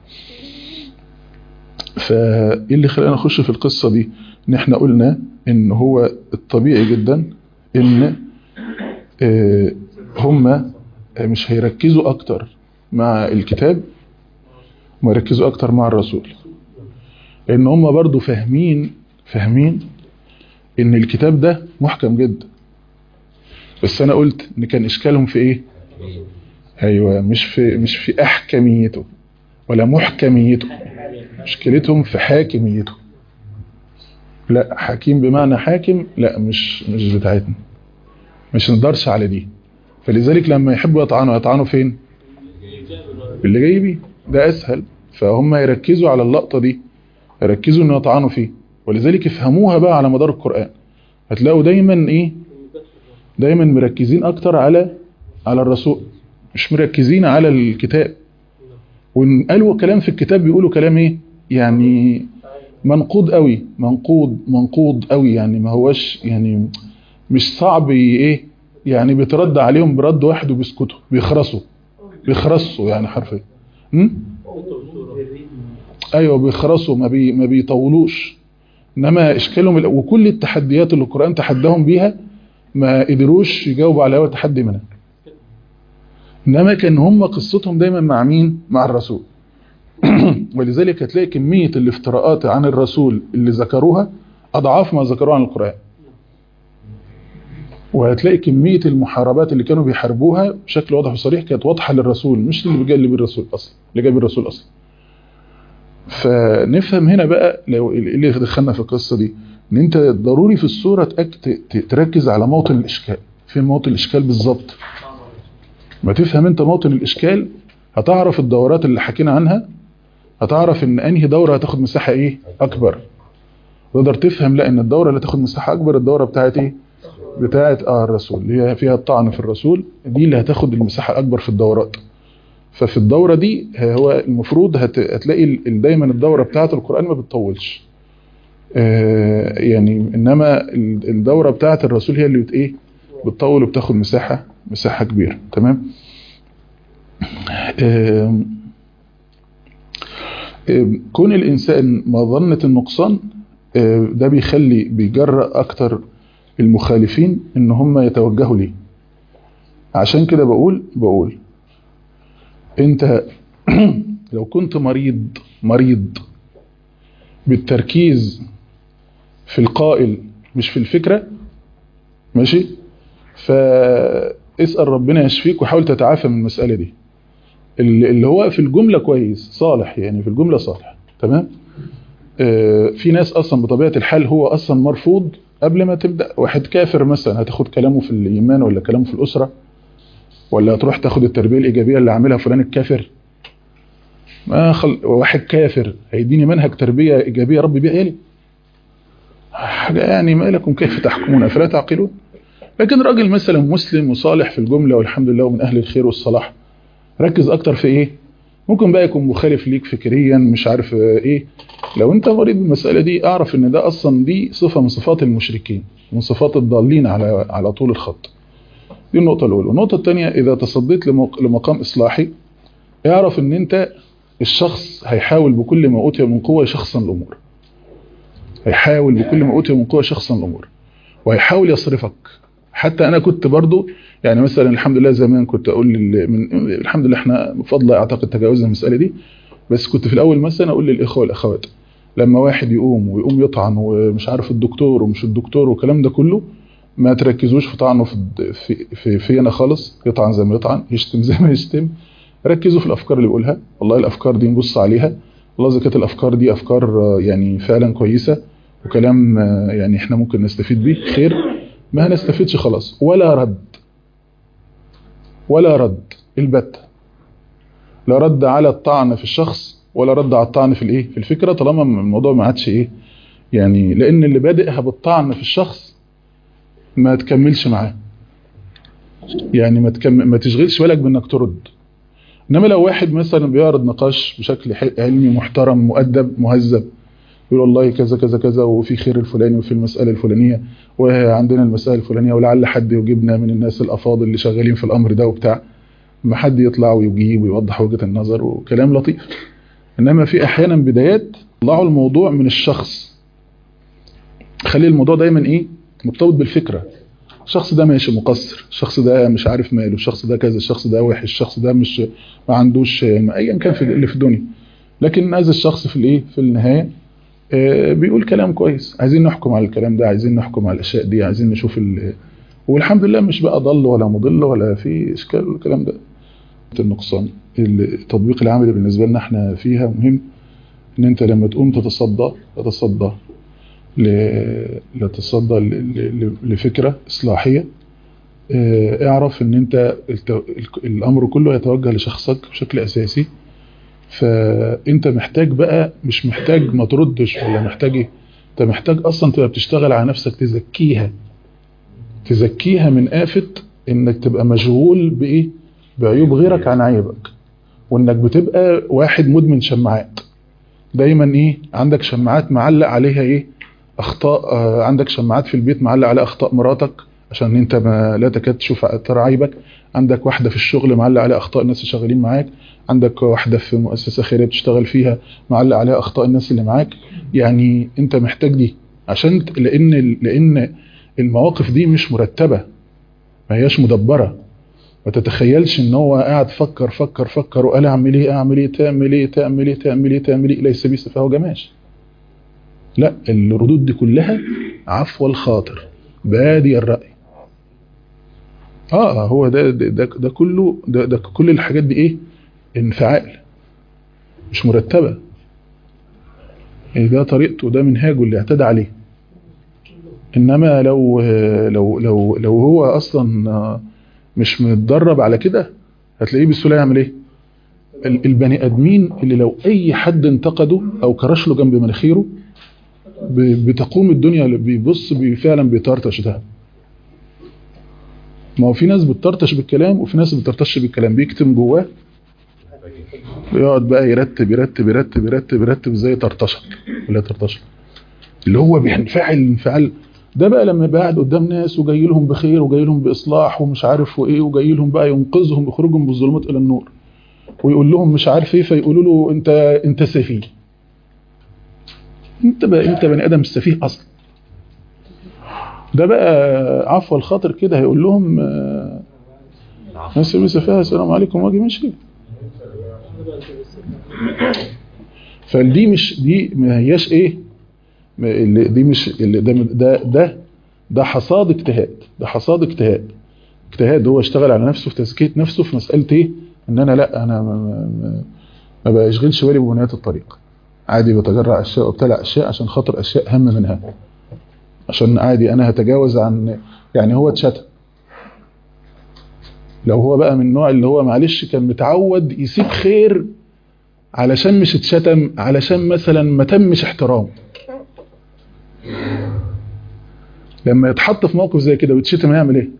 فايه اللي خلاني اخش في القصة دي ان احنا قلنا ان هو الطبيعي جدا ان آه هم مش هيركزوا اكتر مع الكتاب ما يركزوا اكتر مع الرسول لان هم برضو فاهمين فاهمين ان الكتاب ده محكم جدا بس انا قلت ان كان اشكالهم في ايه ايوه مش في مش في احكميته ولا محكميته مشكلتهم في حاكميته لا حكيم بمعنى حاكم لا مش مش بتاعتنا مش نقدرش على دي فلذلك لما يحبوا يطعنوا يطعنوا فين اللي جاي بيه ده اسهل فهم يركزوا على اللقطة دي يركزوا ان يطعنوا فيه ولذلك يفهموها بقى على مدار القرآن هتلاقوا دايما ايه دايما مركزين اكتر على على الرسول مش مركزين على الكتاب وان قالوا كلام في الكتاب بيقولوا كلام ايه يعني منقود قوي منقود منقود قوي يعني ما هوش يعني مش صعب ي- ايه يعني بيترد عليهم برد واحد وبيسكتوا بيخرسوا بيخرسوا يعني حرفيا م? ايوه بيخرسوا ما بي ما بيطولوش انما اشكالهم ال- وكل التحديات اللي القران تحداهم بيها ما قدروش يجاوبوا على اول تحدي منها انما كان هم قصتهم دايما مع مين مع الرسول ولذلك هتلاقي كمية الافتراءات عن الرسول اللي ذكروها اضعاف ما ذكروها عن القرآن وهتلاقي كمية المحاربات اللي كانوا بيحاربوها بشكل واضح وصريح كانت واضحة للرسول مش اللي جاي بيه الرسول أصلا اللي جاي بيه الرسول أصلا فنفهم هنا بقى لو اللي دخلنا في القصة دي ان انت ضروري في الصورة تأك- ت- تركز على موطن الاشكال فين موطن الاشكال بالظبط ما تفهم انت موطن الاشكال هتعرف الدورات اللي حكينا عنها هتعرف ان انهي دورة هتاخد مساحة ايه اكبر تقدر تفهم لا ان الدورة اللي تاخد مساحة اكبر الدورة بتاعت ايه بتاعت اه الرسول اللي هي فيها الطعن في الرسول دي اللي هتاخد المساحة الاكبر في الدورات ففي الدورة دي هو المفروض هت- هتلاقي ال- دايما الدورة بتاعت القرآن ما بتطولش آه، يعني انما ال- الدورة بتاعت الرسول هي اللي بت ايه بتطول وبتاخد مساحة مساحة كبيرة تمام آم، آم، كون الانسان مظنة النقصان آه، ده بيخلي بيجرأ اكتر المخالفين ان هم يتوجهوا ليه عشان كده بقول بقول انت لو كنت مريض مريض بالتركيز في القائل مش في الفكرة ماشي فاسأل ربنا يشفيك وحاول تتعافى من المسألة دي اللي اللي هو في الجملة كويس صالح يعني في الجملة صالح تمام آه، في ناس اصلا بطبيعة الحال هو اصلا مرفوض قبل ما تبدأ واحد كافر مثلا هتاخد كلامه في الايمان ولا كلامه في الاسرة ولا هتروح تاخد التربية الايجابية اللي عاملها فلان الكافر ما خل... واحد كافر هيديني منهج تربية ايجابية ربي بيه عيالي حاجة يعني ما لكم كيف تحكمون افلا تعقلون لكن راجل مثلا مسلم وصالح في الجملة والحمد لله ومن اهل الخير والصلاح ركز اكتر في ايه ممكن بقى يكون مخالف ليك فكريا مش عارف آه، ايه لو انت مريض بالمسألة دي اعرف ان ده اصلا دي صفة من صفات المشركين من صفات الضالين على على طول الخط دي النقطة الاولى النقطة الثانية اذا تصديت لمق- لمقام اصلاحي اعرف ان انت الشخص هيحاول بكل ما اوتي من قوة يشخصن الامور هيحاول بكل ما اوتي من قوة يشخصن الامور وهيحاول يصرفك حتى انا كنت برضو يعني مثلا الحمد لله زمان كنت اقول لل- من الحمد لله احنا بفضل اعتقد تجاوزنا المساله دي بس كنت في الاول مثلا اقول للاخوه والاخوات لما واحد يقوم ويقوم يطعن ومش عارف الدكتور ومش الدكتور والكلام ده كله ما تركزوش في طعنه في في في, في انا خالص يطعن زي ما يطعن يشتم زي ما يشتم ركزوا في الافكار اللي بيقولها والله الافكار دي نبص عليها والله اذا كانت الافكار دي افكار آه، يعني فعلا كويسه وكلام آه، يعني احنا ممكن نستفيد بيه خير ما هنستفيدش خلاص ولا رد ولا رد البتة لا رد على الطعن في الشخص ولا رد على الطعن في الايه في الفكرة طالما الموضوع ما عادش ايه يعني لان اللي بادئها بالطعن في الشخص ما تكملش معاه يعني ما تكمل ما تشغلش بالك بانك ترد انما لو واحد مثلا بيعرض نقاش بشكل ح- علمي محترم مؤدب مهذب يقول والله كذا كذا كذا وفي خير الفلاني وفي المسألة الفلانية وعندنا المسألة الفلانية ولعل حد يجيبنا من الناس الأفاضل اللي شغالين في الأمر ده وبتاع ما حد يطلع ويجيب ويوضح وجهة النظر وكلام لطيف إنما في أحيانا بدايات طلعوا الموضوع من الشخص خلي الموضوع دايما إيه مرتبط بالفكرة الشخص ده ماشي مقصر الشخص ده مش عارف ماله الشخص ده كذا الشخص ده وحش الشخص ده مش ما عندوش ايا كان في اللي في الدنيا لكن هذا الشخص في الايه في النهايه آه، بيقول كلام كويس عايزين نحكم على الكلام ده عايزين نحكم على الاشياء دي عايزين نشوف ال... والحمد لله مش بقى ضل ولا مضل ولا في اشكال والكلام ده النقصان التطبيق العملي بالنسبه لنا احنا فيها مهم ان انت لما تقوم تتصدى تتصدى ل- لتصدى ل- ل- لفكره اصلاحيه آه، اعرف ان انت الت- ال- الامر كله يتوجه لشخصك بشكل اساسي فانت محتاج بقى مش محتاج ما تردش ولا محتاج ايه انت محتاج اصلا تبقى بتشتغل على نفسك تزكيها تزكيها من آفة انك تبقى مشغول بايه بعيوب غيرك عن عيبك وانك بتبقى واحد مدمن شماعات دايما ايه عندك شماعات معلق عليها ايه اخطاء آه عندك شماعات في البيت معلق عليها اخطاء مراتك عشان انت ما لا تكاد تشوف ترى عيبك عندك واحدة في الشغل معلق عليها اخطاء الناس اللي شغالين معاك عندك واحدة في مؤسسة خيرية بتشتغل فيها معلق عليها اخطاء الناس اللي معاك يعني انت محتاج دي عشان ت- لان لان المواقف دي مش مرتبة ما هياش مدبرة ما تتخيلش ان هو قاعد فكر فكر فكر وقال اعمل ايه اعمل ايه تعمل ايه تعمل ايه تعمل ايه تعمل ايه ليس بيس فهو جماش لا الردود دي كلها عفو الخاطر بادي الرأي اه هو ده ده ده, ده كله ده, ده كل الحاجات دي ايه انفعال مش مرتبة يعني ده طريقته ده منهاجه اللي اعتدى عليه انما لو لو لو لو هو اصلا مش متدرب على كده هتلاقيه بسهوله يعمل ايه ال- البني ادمين اللي لو اي حد انتقده او كرش له جنب مناخيره ب- بتقوم الدنيا اللي بيبص بي- فعلا بيطرطش ده ما هو في ناس بتطرطش بالكلام وفي ناس بتطرطش بالكلام بيكتم جواه بيقعد بقى يرتب يرتب يرتب يرتب يرتب زي طرطشه ولا طرطشه اللي هو بينفعل انفعال ده بقى لما يبقى قاعد قدام ناس وجاي لهم بخير وجاي لهم باصلاح ومش عارف وايه وجاي لهم بقى ينقذهم يخرجهم بالظلمات الى النور ويقول لهم مش عارف ايه فيقولوا له انت انت سفيه انت بقى انت بني ادم سفيه اصلا ده بقى عفو الخاطر كده هيقول لهم آه، ناس سفاه السلام عليكم واجي ماشي فدي مش دي ما هياش ايه ما- اللي دي مش اللي ده ده ده ده حصاد اجتهاد ده حصاد اجتهاد اجتهاد هو اشتغل على نفسه في تزكيه نفسه في مساله ايه ان انا لا انا ما, ما, ما, ما بشغلش بالي ببنيات الطريق عادي بتجرع اشياء وابتلع اشياء عشان خاطر اشياء اهم منها عشان عادي انا هتجاوز عن يعني هو اتشتم لو هو بقى من النوع اللي هو معلش كان متعود يسيب خير علشان مش اتشتم علشان مثلا ما تمش احترام لما يتحط في موقف زي كده ويتشتم هيعمل ايه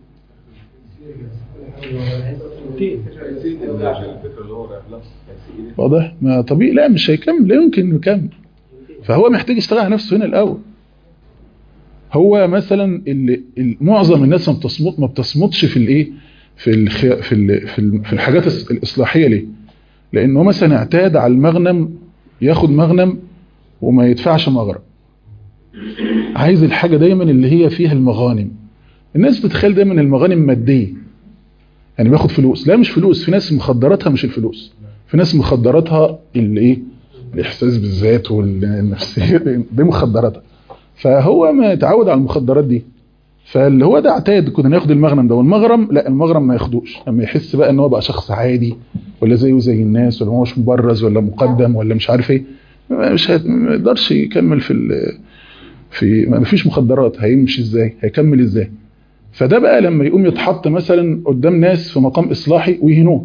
واضح ما طبيعي لا مش هيكمل لا يمكن يكمل فهو محتاج يشتغل على نفسه هنا الاول هو مثلا اللي اللي معظم الناس ما بتصمت ما بتصمتش في الايه في الخ... في ال... في, ال... في الحاجات الس- الاصلاحيه ليه لانه مثلا اعتاد على المغنم ياخد مغنم وما يدفعش مغرم عايز الحاجه دايما اللي هي فيها المغانم الناس بتتخيل دايما المغانم ماديه يعني بياخد فلوس لا مش فلوس في ناس مخدراتها مش الفلوس في ناس مخدراتها الايه الاحساس بالذات والنفسيه دي مخدراتها فهو ما يتعود على المخدرات دي فاللي هو ده اعتاد كنا ناخد المغنم ده والمغرم لا المغرم ما ياخدوش لما يحس بقى ان هو بقى شخص عادي ولا زيه زي الناس ولا هو مش مبرز ولا مقدم ولا مش عارف ايه مش هت- ما يقدرش يكمل في ال- في ما فيش مخدرات هيمشي ازاي هيكمل ازاي فده بقى لما يقوم يتحط مثلا قدام ناس في مقام اصلاحي ويهنوه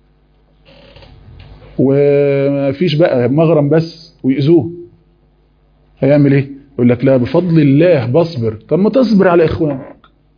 وما فيش بقى مغرم بس ويأذوه هيعمل ايه يقول لك لا بفضل الله بصبر طب ما تصبر على اخوانك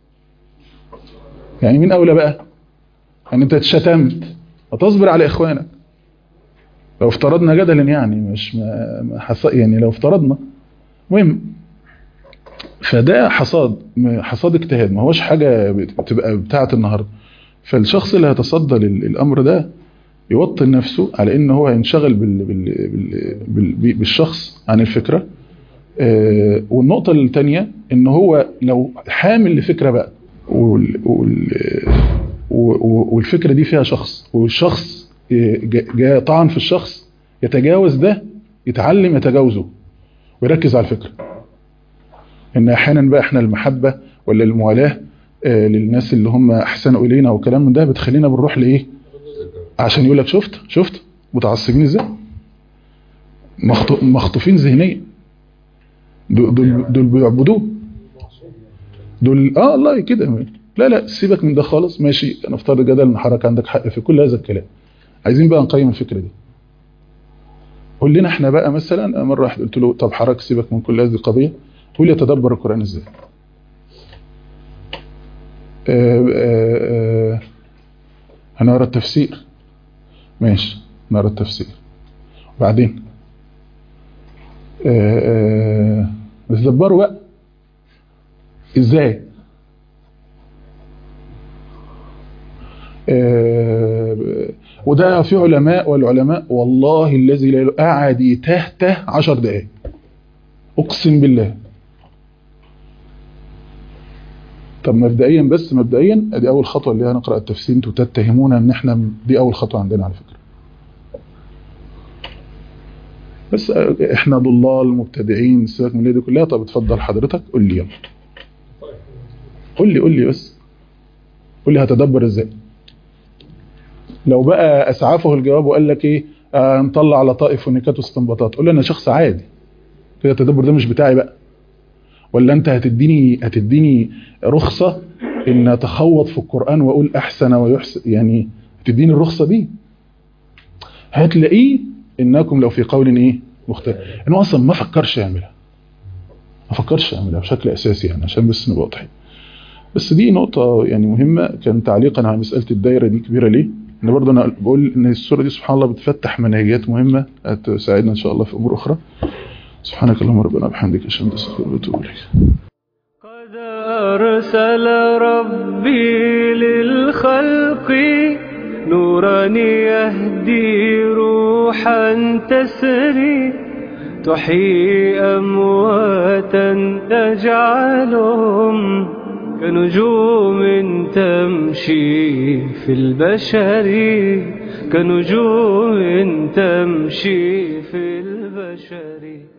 يعني مين اولى بقى يعني انت اتشتمت ما تصبر على اخوانك لو افترضنا جدلا يعني مش ما ما حص... يعني لو افترضنا مهم فده حصاد حصاد اجتهاد ما هوش حاجة بتبقى بتاعة النهاردة فالشخص اللي هيتصدى لل- للأمر ده يوطن نفسه على ان هو ينشغل بال بال بال بال بالشخص عن الفكرة آه، والنقطة الثانية ان هو لو حامل لفكرة بقى وال وال و- و- والفكرة دي فيها شخص والشخص آه، جا- جاء طعن في الشخص يتجاوز ده يتعلم يتجاوزه ويركز على الفكرة ان احيانا بقى احنا المحبة ولا الموالاة آه، للناس اللي هم احسنوا الينا وكلام من ده بتخلينا بنروح لايه عشان يقول لك شفت شفت متعصبين ازاي مخطو- مخطوفين ذهنيا دول دول دول بيعبدوه دول اه الله كده لا لا سيبك من ده خالص ماشي نفترض جدل ان حضرتك عندك حق في كل هذا الكلام عايزين بقى نقيم الفكره دي قول لنا احنا بقى مثلا مره واحده قلت له طب حضرتك سيبك من كل هذه القضيه قول يتدبر القران ازاي آه، آه، آه، هنقرا التفسير ماشي نقرا التفسير وبعدين آه، آه، نتدبروا بقى ازاي آه، وده في علماء والعلماء والله الذي لا إله- قعد يتهته عشر دقايق اقسم بالله طب مبدئيا بس مبدئيا ادي اول خطوه اللي هي هنقرا التفسير انتوا تتهمونا ان احنا دي اول خطوه عندنا على فكره بس آه، احنا ضلال مبتدعين سيبك من اللي دي كلها طب اتفضل حضرتك قول لي يلا قول لي قول لي بس قول لي هتدبر ازاي لو بقى اسعفه الجواب وقال لك ايه آه نطلع لطائف ونكات واستنباطات قول لي انا شخص عادي كده التدبر ده مش بتاعي بقى ولا انت هتديني هتديني رخصة ان اتخوض في القرآن واقول احسن ويحسن يعني هتديني الرخصة دي هتلاقيه انكم لو في قول ايه مختلف انه اصلا ما فكرش يعملها ما فكرش يعملها بشكل اساسي يعني عشان بس نبقى واضحين بس دي نقطة يعني مهمة كان تعليقا على مسألة الدايرة دي كبيرة ليه ان برضه انا بقول ان السورة دي سبحان الله بتفتح منهجيات مهمة هتساعدنا ان شاء الله في امور اخرى سبحانك اللهم ربنا وبحمدك اشهد ان لا اله الا انت واتوب اليك قد أرسل ربي للخلق نورا يهدي روحا تسري تحيي أمواتا تجعلهم كنجوم تمشي في البشر كنجوم تمشي في البشر